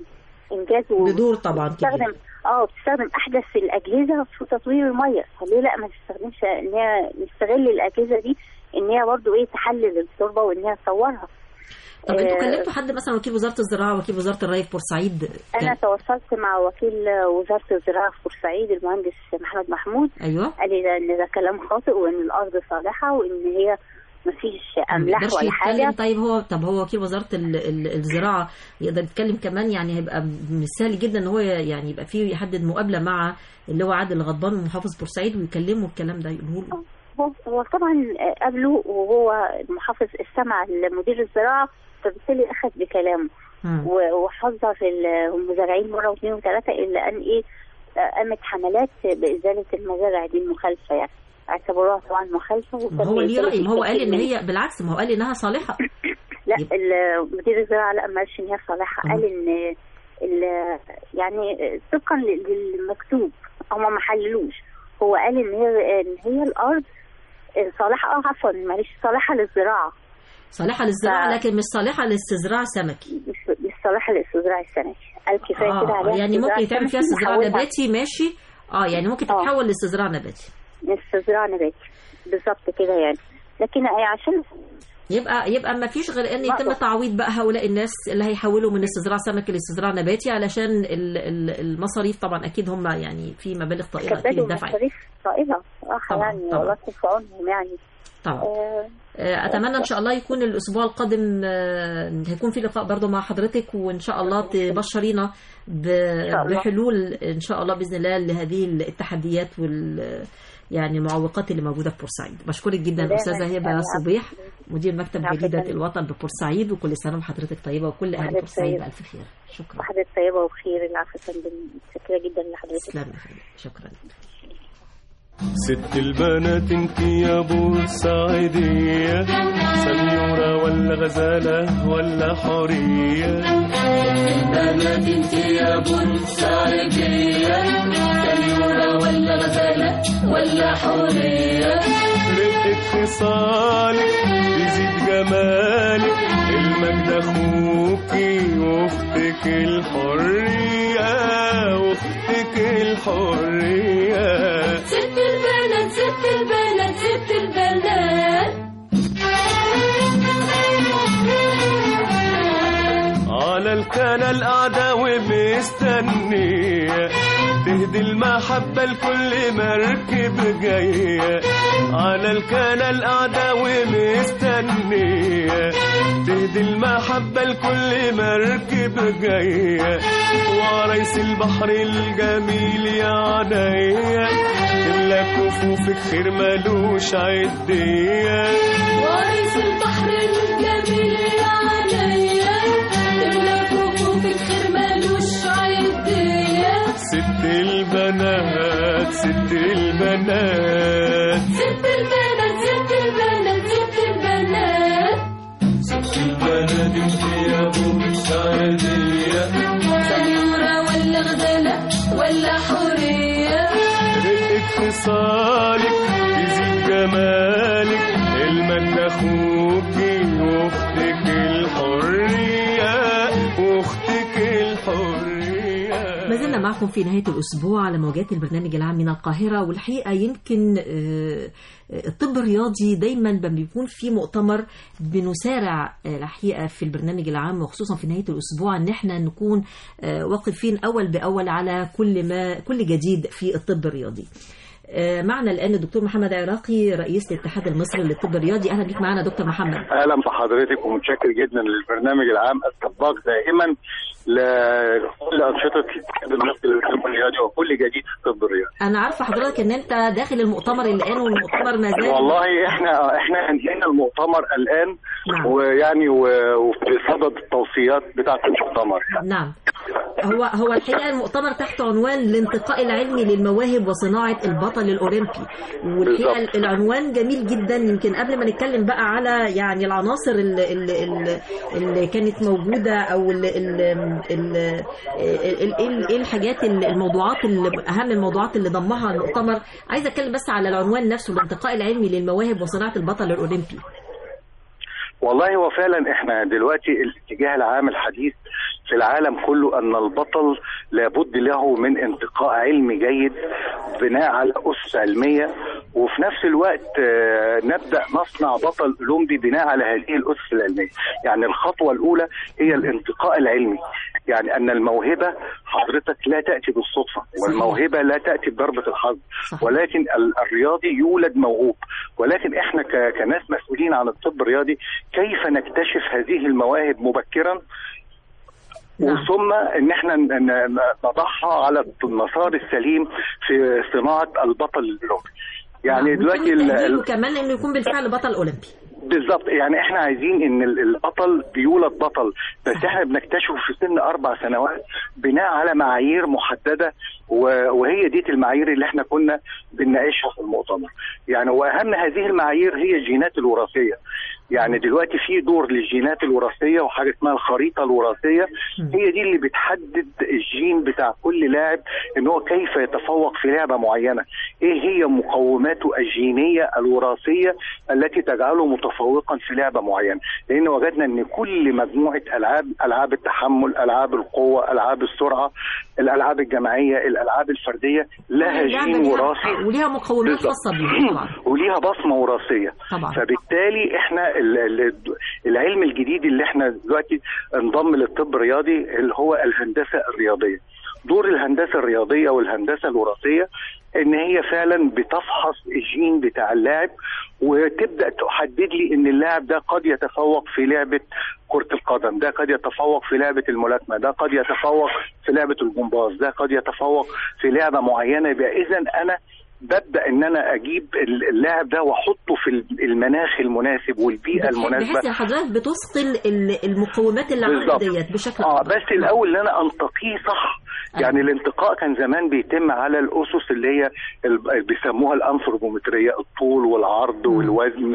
[SPEAKER 6] بانجاز و-
[SPEAKER 2] بدور طبعا
[SPEAKER 6] بتستخدم
[SPEAKER 2] كبير
[SPEAKER 6] اه بتستخدم احدث الاجهزه في تطوير الميه فليه لا ما تستخدمش ان هي نستغل الاجهزه دي ان هي برضو ايه تحلل التربه وان هي تصورها
[SPEAKER 2] طب انتوا
[SPEAKER 6] آه،
[SPEAKER 2] كلمتوا حد مثلا وكيل وزاره الزراعه وكيل وزاره الري في بورسعيد
[SPEAKER 6] انا
[SPEAKER 2] كان-
[SPEAKER 6] تواصلت مع وكيل وزاره الزراعه في بورسعيد المهندس محمد محمود
[SPEAKER 2] ايوه
[SPEAKER 6] قال لي ده- ان ده كلام خاطئ وان الارض صالحه وان هي ما فيش
[SPEAKER 2] ما
[SPEAKER 6] املاح
[SPEAKER 2] بيقدرش
[SPEAKER 6] ولا
[SPEAKER 2] يتكلم
[SPEAKER 6] حاجه
[SPEAKER 2] طيب هو طب هو وكيل وزاره ال- ال- الزراعه يقدر يتكلم كمان يعني هيبقى من السهل جدا ان هو يعني يبقى فيه يحدد مقابله مع اللي هو عادل غضبان محافظ بورسعيد ويكلمه الكلام ده يقوله له
[SPEAKER 6] هو هو طبعا قبله وهو المحافظ استمع لمدير الزراعه فبالتالي اخذ بكلامه
[SPEAKER 2] مم.
[SPEAKER 6] و- وحذر المزارعين مره واثنين وثلاثه الا ان ايه قامت حملات بازاله المزارع دي المخالفه يعني اعتبروها طبعا مخالفه
[SPEAKER 2] ما
[SPEAKER 6] وكان
[SPEAKER 2] هو ليه
[SPEAKER 6] يختلف
[SPEAKER 2] راي ما هو قال
[SPEAKER 6] كتير
[SPEAKER 2] ان
[SPEAKER 6] من-
[SPEAKER 2] هي بالعكس ما هو قال انها صالحه
[SPEAKER 6] لا ال- مدير الزراعه لا ما قالش ان هي صالحه قال ان ال- يعني طبقا لل- للمكتوب هما ما حللوش هو قال ان هي ان هي الارض صالحه اه عفوا معلش صالحه للزراعه
[SPEAKER 2] صالحه للزراعه
[SPEAKER 6] ف-
[SPEAKER 2] لكن مش صالحه لاستزراع سمكي
[SPEAKER 6] مش مش صالحه للاستزراع السمكي قال كفايه
[SPEAKER 2] آه
[SPEAKER 6] كده عليها
[SPEAKER 2] يعني ممكن
[SPEAKER 6] استزراع
[SPEAKER 2] يتعمل فيها
[SPEAKER 6] سمكي
[SPEAKER 2] استزراع
[SPEAKER 6] نحولها
[SPEAKER 2] نباتي ماشي اه يعني ممكن
[SPEAKER 6] آه.
[SPEAKER 2] تتحول لاستزراع نباتي
[SPEAKER 6] استزراع نباتي بالظبط كده يعني لكن عشان
[SPEAKER 2] يبقى يبقى ما فيش غير ان
[SPEAKER 6] ما
[SPEAKER 2] يتم
[SPEAKER 6] أقدر.
[SPEAKER 2] تعويض بقى هؤلاء الناس اللي هيحولوا من استزراع سمكي لاستزراع نباتي علشان ال- ال- المصاريف طبعا اكيد هم يعني في مبالغ طائله اكيد
[SPEAKER 6] كبدوا
[SPEAKER 2] الدفع
[SPEAKER 6] مصاريف طائله صراحه
[SPEAKER 2] طبعاً،
[SPEAKER 6] يعني
[SPEAKER 2] طبعاً.
[SPEAKER 6] والله يكون في عونهم يعني
[SPEAKER 2] طبعا
[SPEAKER 6] آه،
[SPEAKER 2] آه، اتمنى ان شاء الله يكون الاسبوع القادم آه، هيكون في لقاء برضه مع حضرتك وان شاء الله تبشرينا ب-
[SPEAKER 6] شاء الله.
[SPEAKER 2] بحلول ان شاء الله باذن الله لهذه التحديات وال يعني المعوقات اللي موجوده في بورسعيد بشكرك جدا
[SPEAKER 6] دايماً
[SPEAKER 2] الاستاذه هبه
[SPEAKER 6] يعني
[SPEAKER 2] صبيح مدير مكتب
[SPEAKER 6] عفواً.
[SPEAKER 2] جريده الوطن ببورسعيد وكل سنه وحضرتك طيبه وكل اهل
[SPEAKER 6] وحضرتك
[SPEAKER 2] بورسعيد
[SPEAKER 6] طيبة.
[SPEAKER 2] بالف خير شكرا
[SPEAKER 6] وحضرتك طيبه وبخير العفو يا فندم متشكره جدا لحضرتك
[SPEAKER 2] تسلمي يا فندم. شكرا
[SPEAKER 13] ست البنات انت يا بورسعيدية سنيورة ولا غزالة ولا حورية
[SPEAKER 14] البنات انت يا بورسعيدية سيورة ولا غزالة ولا حورية
[SPEAKER 13] رقة خصالك يزيد جمالك المجد اخوكي واختك الحرية واختك الحرية
[SPEAKER 14] ست البنات ست البنات ست البنات
[SPEAKER 13] على الكنال قاعدة ومستنية تهدي المحبة لكل مركب جاية على الكنال قاعدة ومستنية تهدي المحبة لكل مركب جاية وعريس البحر الجميل يا عينيا إلا كفوفك خير ملوش عدية
[SPEAKER 14] وريس البحر الجميل يا عليا تملى كفوفك خير مالوش عيدية
[SPEAKER 13] ست البنات ست البنات
[SPEAKER 14] ست البنات ست البنات ست البنات
[SPEAKER 13] ست البنات انت يا بورسعيدية
[SPEAKER 14] سيورة ولا غزالة ولا حورية
[SPEAKER 13] رقة خصالك تزيد جمالك المجد اخوكي واختك الحرية واختك الحرية
[SPEAKER 2] ما زلنا زلنا معكم في نهاية الأسبوع على موجات البرنامج العام من القاهرة والحقيقة يمكن آه، آه، الطب الرياضي دايما لما بيكون في مؤتمر بنسارع آه، الحقيقة في البرنامج العام وخصوصا في نهاية الأسبوع إن احنا نكون آه، واقفين أول بأول على كل ما كل جديد في الطب الرياضي. آه، معنا الآن الدكتور محمد عراقي رئيس الاتحاد المصري للطب الرياضي أهلا بك معنا دكتور محمد.
[SPEAKER 15] اهلا بحضرتك ومتشكر جدا للبرنامج العام السباق دائما لكل انشطه الاتحاد المصري للطب الرياضي وكل جديد في الطب الرياضي.
[SPEAKER 2] أنا عارفة حضرتك إن أنت داخل المؤتمر الآن والمؤتمر ما زال
[SPEAKER 15] والله احنا احنا انهينا المؤتمر الان ويعني و- وفي صدد التوصيات بتاعه المؤتمر
[SPEAKER 2] نعم هو هو الحقيقه المؤتمر تحت عنوان الانتقاء العلمي للمواهب وصناعه البطل الاولمبي والحقيقه
[SPEAKER 15] بالظبط.
[SPEAKER 2] العنوان جميل جدا يمكن قبل ما نتكلم بقى على يعني العناصر اللي, اللي, اللي كانت موجوده او ال- ال- ال- ال- ال- ايه الحاجات ال- الموضوعات اللي اهم الموضوعات اللي ضمها المؤتمر عايزه اتكلم بس على العنوان نفسه الانتقاء العلمي للمواهب وصناعه البطل الاولمبي
[SPEAKER 15] والله هو فعلا احنا دلوقتي الاتجاه العام الحديث في العالم كله ان البطل لابد له من انتقاء علمي جيد بناء على اسس علميه وفي نفس الوقت آه، نبدا نصنع بطل اولمبي بناء على هذه الاسس العلميه يعني الخطوه الاولى هي الانتقاء العلمي يعني ان الموهبه حضرتك لا تاتي بالصدفه والموهبه لا تاتي بضربه الحظ ولكن ال- الرياضي يولد موهوب ولكن احنا ك- كناس مسؤولين عن الطب الرياضي كيف نكتشف هذه المواهب مبكرا وثم ان احنا ن- ن- نضعها على المسار السليم في صناعه البطل الاولمبي يعني دلوقتي ال- ال-
[SPEAKER 2] وكمان انه يكون بالفعل بطل اولمبي
[SPEAKER 15] بالظبط يعني احنا عايزين ان ال- البطل بيولد بطل بس احنا بنكتشفه في سن اربع سنوات بناء على معايير محدده و- وهي دي المعايير اللي احنا كنا بنناقشها في المؤتمر يعني واهم هذه المعايير هي الجينات الوراثيه يعني دلوقتي في دور للجينات الوراثيه وحاجه اسمها الخريطه الوراثيه هي دي اللي بتحدد الجين بتاع كل لاعب ان هو كيف يتفوق في لعبه معينه ايه هي مقوماته الجينيه الوراثيه التي تجعله متفوقا في لعبه معينه لان وجدنا ان كل مجموعه العاب العاب التحمل العاب القوه العاب السرعه الالعاب الجماعيه الالعاب الفرديه لها
[SPEAKER 2] اللعبة
[SPEAKER 15] جين
[SPEAKER 2] ليها-
[SPEAKER 15] وراثي
[SPEAKER 2] وليها مقومات
[SPEAKER 15] بالظبط.
[SPEAKER 2] خاصه بيها طبعا
[SPEAKER 15] وليها بصمه وراثيه
[SPEAKER 2] طبعا.
[SPEAKER 15] فبالتالي احنا ال- ال- العلم الجديد اللي احنا دلوقتي انضم للطب الرياضي اللي هو الهندسه الرياضيه دور الهندسه الرياضيه والهندسه الوراثيه ان هي فعلا بتفحص الجين بتاع اللاعب وتبدا تحدد لي ان اللاعب ده قد يتفوق في لعبه كره القدم ده قد يتفوق في لعبه الملاكمه ده قد يتفوق في لعبه الجمباز ده قد يتفوق في لعبه معينه يبقى اذا انا ببدا ان انا اجيب اللاعب ده واحطه في المناخ المناسب والبيئه المناسبه
[SPEAKER 2] بحيث ان حضرتك بتثقل ال- المقومات اللي عندك
[SPEAKER 15] بالظبط.
[SPEAKER 2] ديت بشكل
[SPEAKER 15] اه
[SPEAKER 2] أفضل.
[SPEAKER 15] بس الاول ان انا انتقيه صح يعني الانتقاء كان زمان بيتم على الاسس اللي هي ال- بيسموها الانثروبومتريه الطول والعرض والوزن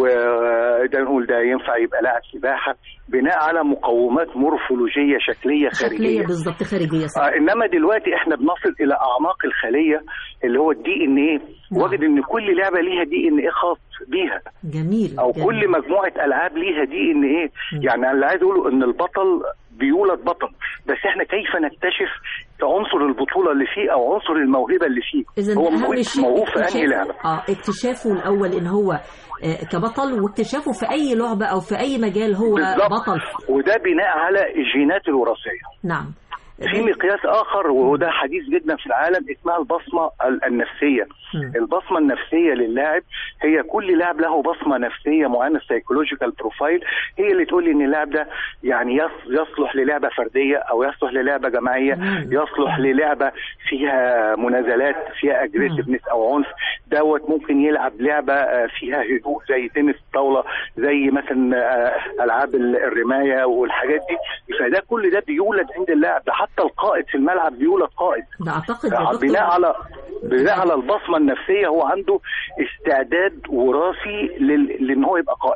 [SPEAKER 15] وده نقول ده ينفع يبقى لاعب سباحه بناء على مقومات مورفولوجيه شكليه
[SPEAKER 2] شكليه
[SPEAKER 15] خارجيه
[SPEAKER 2] بالظبط خارجيه صح
[SPEAKER 15] آه انما دلوقتي احنا بنصل الى اعماق الخليه اللي هو الدي ان ايه وجد ان كل لعبه ليها دي ان ايه خاص بيها
[SPEAKER 2] جميل
[SPEAKER 15] او
[SPEAKER 2] جميل.
[SPEAKER 15] كل مجموعه العاب ليها دي ان ايه يعني أنا اللي عايز اقوله ان البطل بيولد بطل بس احنا كيف نكتشف عنصر البطوله اللي فيه او عنصر الموهبه اللي فيه
[SPEAKER 2] اذا
[SPEAKER 15] هو
[SPEAKER 2] اهم
[SPEAKER 15] موهوب
[SPEAKER 2] شيء
[SPEAKER 15] موهوب في انهي
[SPEAKER 2] اكتشافه
[SPEAKER 15] لعبه
[SPEAKER 2] اه اكتشافه الاول ان هو آه، كبطل واكتشافه في اي لعبه او في اي مجال هو
[SPEAKER 15] بالظبط.
[SPEAKER 2] بطل
[SPEAKER 15] وده بناء على الجينات الوراثيه
[SPEAKER 2] نعم
[SPEAKER 15] في مقياس اخر وده حديث جدا في العالم اسمها البصمه ال- النفسيه البصمه النفسيه للاعب هي كل لاعب له بصمه نفسيه معينه سايكولوجيكال بروفايل هي اللي تقول لي ان اللاعب ده يعني يص- يصلح للعبه فرديه او يصلح للعبه جماعيه يصلح للعبه فيها منازلات فيها اجريسفنس او عنف دوت ممكن يلعب لعبه آه، فيها هدوء زي تنس الطاوله زي مثلا آه، العاب ال- الرمايه والحاجات دي فده كل ده بيولد عند اللاعب ده حتى القائد في الملعب بيولد قائد
[SPEAKER 2] ده اعتقد يا دكتور
[SPEAKER 15] بناء على بناء على البصمه النفسيه هو عنده استعداد وراثي لل- لان هو يبقى قائد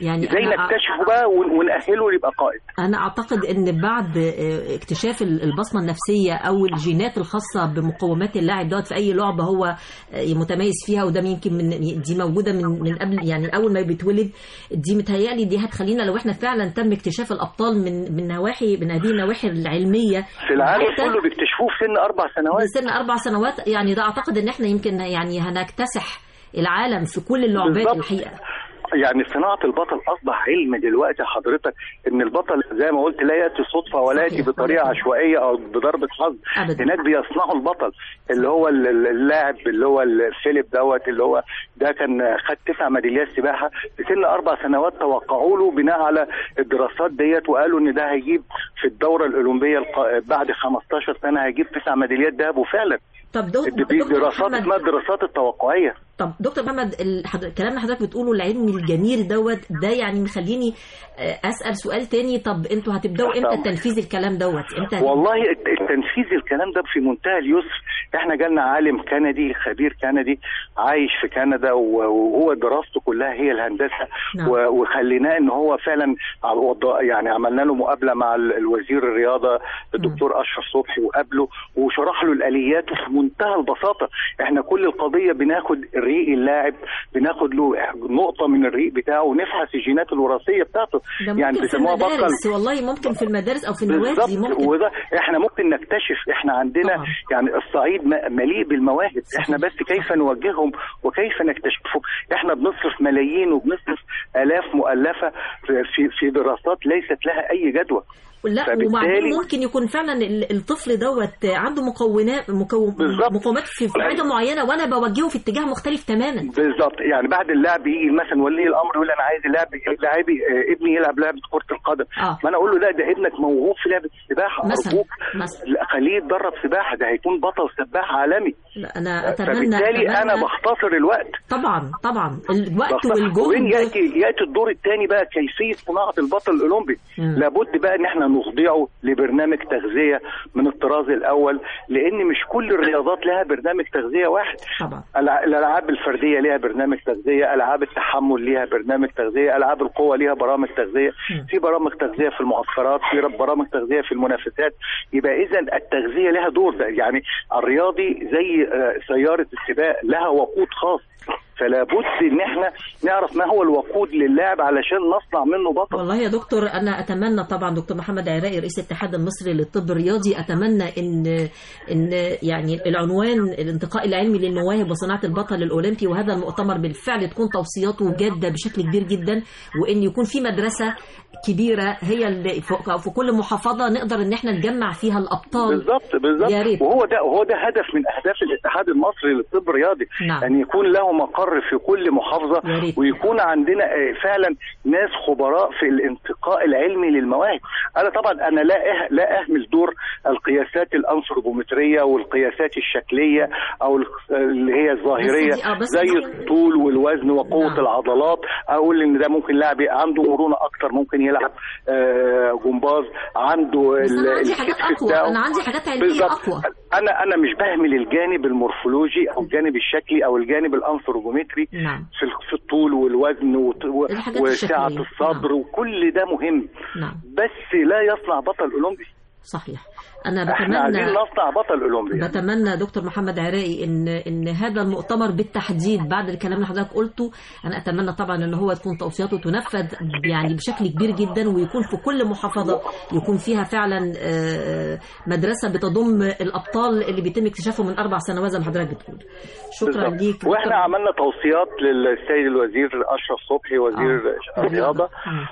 [SPEAKER 2] يعني
[SPEAKER 15] ازاي
[SPEAKER 2] أنا-
[SPEAKER 15] نكتشفه بقى ون- ونأهله يبقى قائد
[SPEAKER 2] أنا أعتقد أن بعد آه، اكتشاف ال- البصمة النفسية أو الجينات الخاصة بمقومات اللاعب دوت في أي لعبة هو آه، متميز فيها وده يمكن من دي موجودة من من قبل يعني أول ما بيتولد دي متهيألي دي هتخلينا لو إحنا فعلا تم اكتشاف الأبطال من من نواحي من هذه النواحي العلمية
[SPEAKER 15] في العالم
[SPEAKER 2] حتى
[SPEAKER 15] كله بيكتشفوه في سن اربع سنوات
[SPEAKER 2] بسن أربع سنوات يعني ده أعتقد إن إحنا يمكن يعني هنكتسح العالم في كل اللعبات
[SPEAKER 15] بالظبط.
[SPEAKER 2] الحقيقة
[SPEAKER 15] يعني صناعة البطل أصبح علم دلوقتي حضرتك إن البطل زي ما قلت لا يأتي صدفة ولا يأتي بطريقة عشوائية أو بضربة حظ
[SPEAKER 2] أبداً.
[SPEAKER 15] هناك بيصنعوا البطل اللي هو ال- ال- اللاعب اللي هو الفيليب دوت اللي هو ده كان خد تسع ميداليات سباحة في سن أربع سنوات توقعوا له بناء على الدراسات ديت وقالوا إن ده هيجيب في الدورة الأولمبية الق- بعد 15 سنة هيجيب تسع ميداليات ذهب وفعلا
[SPEAKER 2] طب دو-
[SPEAKER 15] دي دي
[SPEAKER 2] دكتور
[SPEAKER 15] دراسات
[SPEAKER 2] محمد-
[SPEAKER 15] اسمها الدراسات التوقعية
[SPEAKER 2] طب دكتور محمد الحضر... الكلام اللي حضرتك بتقوله العلم الجميل دوت ده يعني مخليني آه، اسال سؤال تاني طب انتوا هتبداوا امتى
[SPEAKER 15] طبعا.
[SPEAKER 2] تنفيذ الكلام دوت امتى
[SPEAKER 15] والله الت- التنفيذ الكلام ده في منتهى اليسر احنا جالنا عالم كندي خبير كندي عايش في كندا و- وهو دراسته كلها هي الهندسه
[SPEAKER 2] نعم.
[SPEAKER 15] و- وخليناه ان هو فعلا ع- وض- يعني عملنا له مقابله مع ال- الوزير الرياضه الدكتور اشرف صبحي وقابله وشرح له الاليات وفي منتهى البساطه احنا كل القضيه بناخد ريق اللاعب بناخد له نقطه من الريق بتاعه ونفحص الجينات الوراثيه بتاعته
[SPEAKER 2] ده
[SPEAKER 15] يعني
[SPEAKER 2] ممكن في
[SPEAKER 15] بيسموها بطل
[SPEAKER 2] المدارس والله ممكن في المدارس او في النوادي
[SPEAKER 15] بالظبط
[SPEAKER 2] ممكن
[SPEAKER 15] وده احنا ممكن نكتشف احنا عندنا
[SPEAKER 2] طبعا.
[SPEAKER 15] يعني الصعيد م- مليء بالمواهب احنا بس كيف نوجههم وكيف نكتشفهم احنا بنصرف ملايين وبنصرف الاف مؤلفه في في, في دراسات ليست لها اي جدوى
[SPEAKER 2] لا
[SPEAKER 15] فبالتالي-
[SPEAKER 2] وبعدين ممكن يكون فعلا ال- الطفل دوت عنده مكونات مكو...
[SPEAKER 15] بالظبط.
[SPEAKER 2] مقومات في في حاجه معينه وانا بوجهه في اتجاه مختلف تماما
[SPEAKER 15] بالظبط يعني بعد اللعب يجي مثلا ولي الامر يقول انا عايز اللاعب لاعبي آه، ابني يلعب لعبه كره القدم
[SPEAKER 2] آه.
[SPEAKER 15] ما انا اقول له لا ده ابنك موهوب في لعبه السباحه
[SPEAKER 2] مثلا
[SPEAKER 15] ارجوك
[SPEAKER 2] مثلا
[SPEAKER 15] لا، خليه يتدرب سباحه ده هيكون بطل سباح عالمي
[SPEAKER 2] لا، انا اتمنى
[SPEAKER 15] فبالتالي
[SPEAKER 2] أتمنى
[SPEAKER 15] انا بختصر الوقت
[SPEAKER 2] طبعا طبعا الوقت
[SPEAKER 15] بختصر. وين
[SPEAKER 2] والجهد
[SPEAKER 15] ياتي ياتي الدور الثاني بقى كيفيه صناعه البطل الاولمبي
[SPEAKER 2] مم.
[SPEAKER 15] لابد بقى ان احنا نخضعه لبرنامج تغذيه من الطراز الاول لان مش كل الرياضات لها برنامج تغذيه واحد
[SPEAKER 2] طبعا
[SPEAKER 15] الع- الالعاب الفرديه ليها برنامج تغذيه العاب التحمل ليها برنامج تغذيه العاب القوه ليها برامج تغذيه في برامج تغذيه في المعسكرات في برامج تغذيه في المنافسات يبقى اذا التغذيه لها دور ده يعني الرياضي زي آه، سياره السباق لها وقود خاص فلا بد ان احنا نعرف ما هو الوقود للاعب علشان نصنع منه بطل
[SPEAKER 2] والله يا دكتور انا اتمنى طبعا دكتور محمد عراقي رئيس الاتحاد المصري للطب الرياضي اتمنى ان ان يعني العنوان الانتقاء العلمي للمواهب وصناعه البطل الاولمبي وهذا المؤتمر بالفعل تكون توصياته جاده بشكل كبير جدا وان يكون في مدرسه كبيره هي اللي في في كل محافظه نقدر ان احنا نجمع فيها الابطال
[SPEAKER 15] بالظبط بالظبط
[SPEAKER 2] يا ريت.
[SPEAKER 15] وهو ده وهو ده هدف من اهداف الاتحاد المصري للطب الرياضي
[SPEAKER 2] نعم.
[SPEAKER 15] ان يكون له مقر في كل محافظه
[SPEAKER 2] يا ريت.
[SPEAKER 15] ويكون عندنا آه، فعلا ناس خبراء في الانتقاء العلمي للمواهب انا طبعا انا لا أه لا اهمل دور القياسات الانثروبومتريه والقياسات الشكليه او الق- اللي هي الظاهريه
[SPEAKER 2] بس دي- آه، بس
[SPEAKER 15] زي
[SPEAKER 2] دي-
[SPEAKER 15] الطول والوزن وقوه
[SPEAKER 2] نعم.
[SPEAKER 15] العضلات اقول ان ده ممكن لاعب عنده مرونه اكتر ممكن يلعب آه، جمباز عنده
[SPEAKER 2] بس
[SPEAKER 15] ال-
[SPEAKER 2] انا عندي حاجات
[SPEAKER 15] الكتف
[SPEAKER 2] اقوى
[SPEAKER 15] بتاعه
[SPEAKER 2] انا عندي حاجات علميه
[SPEAKER 15] بالظبط.
[SPEAKER 2] اقوى
[SPEAKER 15] انا انا مش بهمل الجانب المورفولوجي او الجانب الشكلي او الجانب الانثروبومتري
[SPEAKER 2] نعم
[SPEAKER 15] في ال- في الطول والوزن وت- و-
[SPEAKER 2] الحاجات
[SPEAKER 15] وسعه
[SPEAKER 2] الشكلية.
[SPEAKER 15] الصدر وكل ده مهم
[SPEAKER 2] نعم
[SPEAKER 15] بس لا يصنع بطل اولمبي
[SPEAKER 2] صحيح انا
[SPEAKER 15] احنا عايزين
[SPEAKER 2] بتمنى
[SPEAKER 15] نصنع بطل اولمبي
[SPEAKER 2] بتمنى دكتور محمد عراقي ان ان هذا المؤتمر بالتحديد بعد الكلام اللي حضرتك قلته انا اتمنى طبعا ان هو تكون توصياته تنفذ يعني بشكل كبير جدا ويكون في كل محافظه يكون فيها فعلا آه، مدرسه بتضم الابطال اللي بيتم اكتشافهم من اربع سنوات زي ما حضرتك بتقول شكرا
[SPEAKER 15] بالظبط.
[SPEAKER 2] ليك
[SPEAKER 15] واحنا عملنا توصيات للسيد الوزير اشرف صبحي وزير
[SPEAKER 2] آه.
[SPEAKER 15] الرياضه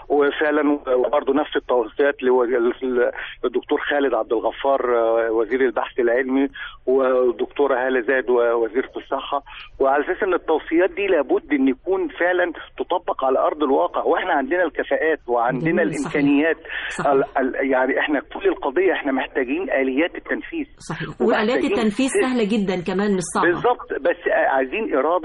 [SPEAKER 15] وفعلا وبرضه نفس التوصيات للدكتور خالد عبد الغفار آه، وزير البحث العلمي والدكتوره هاله زاد وزيره الصحه وعلى اساس ان التوصيات دي لابد ان يكون فعلا تطبق على ارض الواقع واحنا عندنا الكفاءات وعندنا
[SPEAKER 2] جميل، صحيح.
[SPEAKER 15] الامكانيات
[SPEAKER 2] صحيح.
[SPEAKER 15] ال- ال- يعني احنا كل القضيه احنا محتاجين اليات التنفيذ
[SPEAKER 2] صحيح والات
[SPEAKER 15] ومحتاجين
[SPEAKER 2] التنفيذ
[SPEAKER 15] سيستم.
[SPEAKER 2] سهله جدا كمان مش صعبه
[SPEAKER 15] بالظبط بس عايزين اراده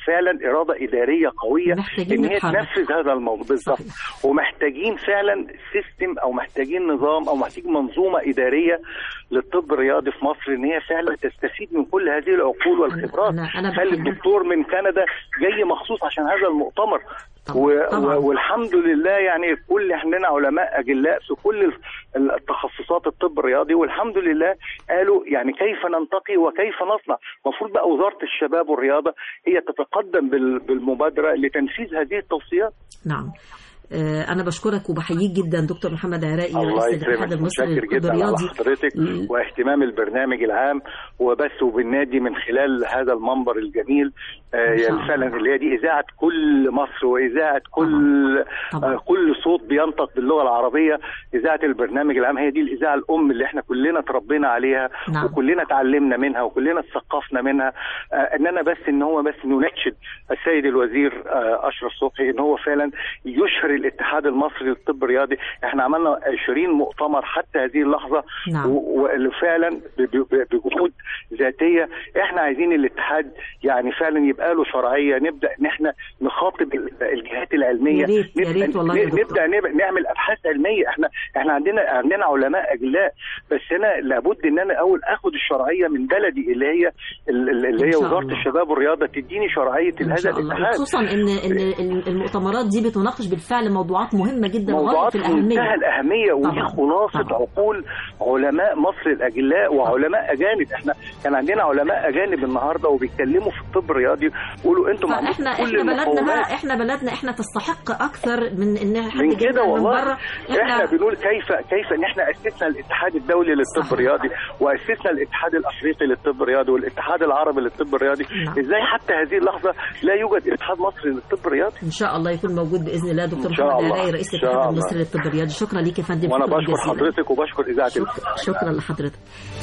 [SPEAKER 15] فعلا اراده اداريه قويه
[SPEAKER 2] محتاجين
[SPEAKER 15] ان هي
[SPEAKER 2] نتحرك.
[SPEAKER 15] تنفذ هذا الموضوع بالظبط ومحتاجين فعلا سيستم او محتاجين نظام او محتاجين منظومه اداريه للطب الرياضي في مصر ان هي فعلا تستفيد من كل هذه العقول والخبرات
[SPEAKER 2] أنا- أنا
[SPEAKER 15] خلي
[SPEAKER 2] بحب-
[SPEAKER 15] الدكتور من كندا جاي مخصوص عشان هذا المؤتمر و...
[SPEAKER 2] طبعاً.
[SPEAKER 15] و... والحمد لله يعني كل عندنا علماء اجلاء في كل ال- التخصصات الطب الرياضي والحمد لله قالوا يعني كيف ننتقي وكيف نصنع المفروض بقى وزاره الشباب والرياضه هي تتقدم بال... بالمبادره لتنفيذ هذه التوصيات
[SPEAKER 2] نعم آه، أنا بشكرك وبحييك جدا دكتور محمد عراقي
[SPEAKER 15] الله
[SPEAKER 2] رئيس الاتحاد
[SPEAKER 15] يكرمك
[SPEAKER 2] المصري
[SPEAKER 15] متشكر
[SPEAKER 2] للطب
[SPEAKER 15] جدا على
[SPEAKER 2] الرياضي
[SPEAKER 15] حضرتك واهتمام البرنامج العام وبس وبالنادي من خلال هذا المنبر الجميل آه، يعني فعلا اللي هي دي اذاعه كل مصر واذاعه كل آه، كل صوت بينطق باللغه العربيه اذاعه البرنامج العام هي دي الاذاعه الام اللي احنا كلنا تربينا عليها
[SPEAKER 2] نعم.
[SPEAKER 15] وكلنا اتعلمنا منها وكلنا اتثقفنا منها آه، اننا بس ان هو بس نناشد السيد الوزير آه، اشرف صبحي ان هو فعلا يشهر الاتحاد المصري للطب الرياضي احنا عملنا 20 مؤتمر حتى هذه اللحظه
[SPEAKER 2] نعم.
[SPEAKER 15] و- واللي فعلا ب- ب- بجهود ذاتيه احنا عايزين الاتحاد يعني فعلا يبقى له شرعيه نبدا ان احنا نخاطب ال- الجهات العلميه
[SPEAKER 2] يا ريت- يا
[SPEAKER 15] نبدأ-
[SPEAKER 2] ريت والله يا
[SPEAKER 15] ن-
[SPEAKER 2] دكتور.
[SPEAKER 15] نبدا نب- نعمل ابحاث علميه احنا احنا عندنا عندنا علماء اجلاء بس انا لابد ان انا اول اخد الشرعيه من بلدي اللي هي ال- ال- اللي
[SPEAKER 2] إن
[SPEAKER 15] هي
[SPEAKER 2] شاء
[SPEAKER 15] وزاره
[SPEAKER 2] الله.
[SPEAKER 15] الشباب والرياضه تديني شرعيه
[SPEAKER 2] إن
[SPEAKER 15] هذا
[SPEAKER 2] شاء الله
[SPEAKER 15] الاتحاد
[SPEAKER 2] خصوصا ان ان المؤتمرات دي بتناقش بالفعل موضوعات مهمه جدا وغايه
[SPEAKER 15] موضوعات
[SPEAKER 2] في
[SPEAKER 15] في منتهى
[SPEAKER 2] الاهميه
[SPEAKER 15] الاهميه ودي
[SPEAKER 2] طبعاً.
[SPEAKER 15] خلاصه عقول علماء مصر الاجلاء وعلماء اجانب احنا كان عندنا علماء اجانب النهارده وبيتكلموا في الطب الرياضي يقولوا انتم عندكم
[SPEAKER 2] فاحنا
[SPEAKER 15] كل
[SPEAKER 2] احنا بلدنا
[SPEAKER 15] المقومات.
[SPEAKER 2] بقى احنا بلدنا احنا تستحق اكثر من ان حد
[SPEAKER 15] من
[SPEAKER 2] جاي
[SPEAKER 15] كده
[SPEAKER 2] من
[SPEAKER 15] والله
[SPEAKER 2] بره
[SPEAKER 15] احنا, بنقول كيف كيف ان احنا اسسنا الاتحاد الدولي للطب الرياضي واسسنا الاتحاد الافريقي للطب الرياضي والاتحاد العربي للطب الرياضي
[SPEAKER 2] نعم.
[SPEAKER 15] ازاي حتى هذه اللحظه لا يوجد اتحاد مصري للطب الرياضي
[SPEAKER 2] ان شاء الله يكون موجود باذن الله دكتور
[SPEAKER 15] إن شاء
[SPEAKER 2] محمد
[SPEAKER 15] الله.
[SPEAKER 2] عراقي رئيس
[SPEAKER 15] إن شاء
[SPEAKER 2] الاتحاد
[SPEAKER 15] الله.
[SPEAKER 2] المصري للطب الرياضي شكرا ليك يا فندم
[SPEAKER 15] وانا
[SPEAKER 2] شكراً
[SPEAKER 15] بشكر
[SPEAKER 2] جزيلاً.
[SPEAKER 15] حضرتك وبشكر اذاعه
[SPEAKER 2] شكرا لحضرتك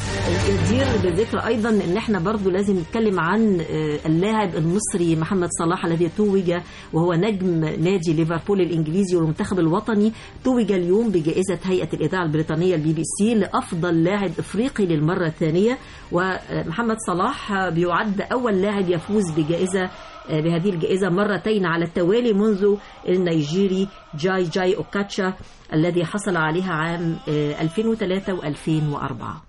[SPEAKER 2] الجدير بالذكر ايضا ان احنا برضو لازم نتكلم عن آه، اللاعب المصري محمد صلاح الذي توج وهو نجم نادي ليفربول الانجليزي والمنتخب الوطني توج اليوم بجائزه هيئه الاذاعه البريطانيه البي بي سي لافضل لاعب افريقي للمره الثانيه ومحمد صلاح آه، بيعد اول لاعب يفوز بجائزه آه، بهذه الجائزة مرتين على التوالي منذ النيجيري جاي جاي أوكاتشا الذي حصل عليها عام آه، 2003 و2004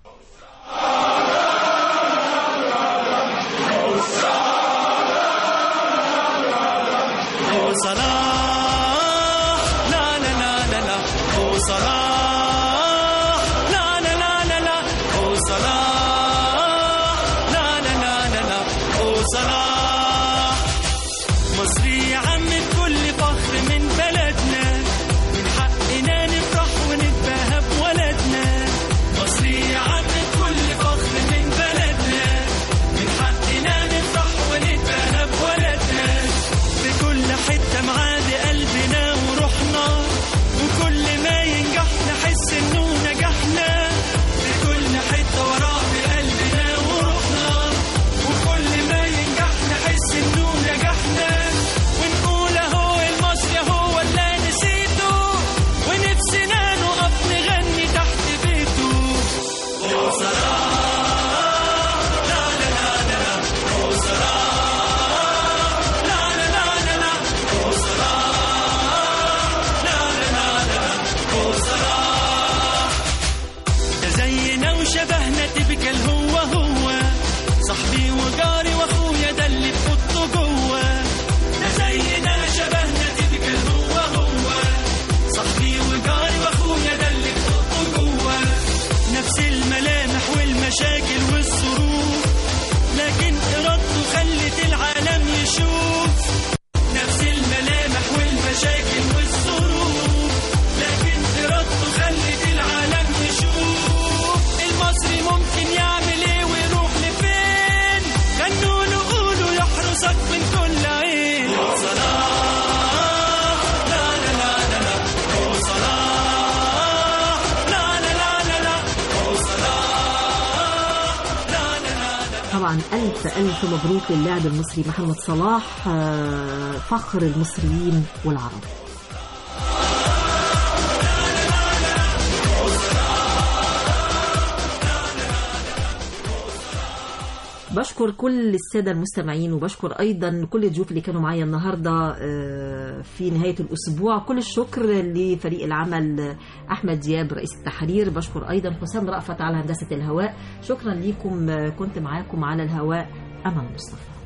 [SPEAKER 16] هو صلاح لا لا لا لا لا هو صلاح لا لا لا لا لا هو صلاح لا لا لا لا لا هو صلاح مصري يا عم بكل فخر من بلدنا من حقنا نفرح ونتباهى بولدنا مصري يا عم بكل فخر من بلدنا من حقنا نفرح ونتباهى بولدنا في كل حتة معاد قلبنا وروحنا وكل ما ينجح نحس انه نجحنا في كل حتة وراه بقلبنا وروحنا وكل ما ينجح نحس انه نجحنا ونقول اهو المصري هو اللي نسيته ونفسنا نقف نغني تحت بيته هو صلاح لا لا لا لا لا هو صلاح لا لا لا لا لا هو صلاح لا لا لا لا لا هو صلاح ده زينا وشبهنا تبكل هو هو صاحبي وجاري واخويا ده اللي بحطه جوه ده زينا شبهنا تبكل هو هو صاحبي وجاري واخويا ده اللي بحطه جوه نفس الملامح والمشاكل والظروف لكن ارادته خلت العالم يشوف نفس الملامح والمشاكل والظروف لكن ارادته خلت العالم يشوف المصري ممكن يعمل ايه ويروح لفين غنوا له قولوا يحرسك من كل عين هو صلاح لا لا لا لا لا هو صلاح لا لا لا لا لا هو صلاح لا لا لا لا
[SPEAKER 2] طبعا ألف ألف مبروك للاعب المصري محمد صلاح آه، فخر المصريين والعرب بشكر كل السادة المستمعين وبشكر أيضا كل الضيوف اللي كانوا معايا النهاردة آه، في نهاية الأسبوع كل الشكر لفريق العمل آه، أحمد دياب رئيس التحرير بشكر أيضا حسام رأفت على هندسة الهواء شكرا لكم آه، كنت معاكم على الهواء أمل مصطفى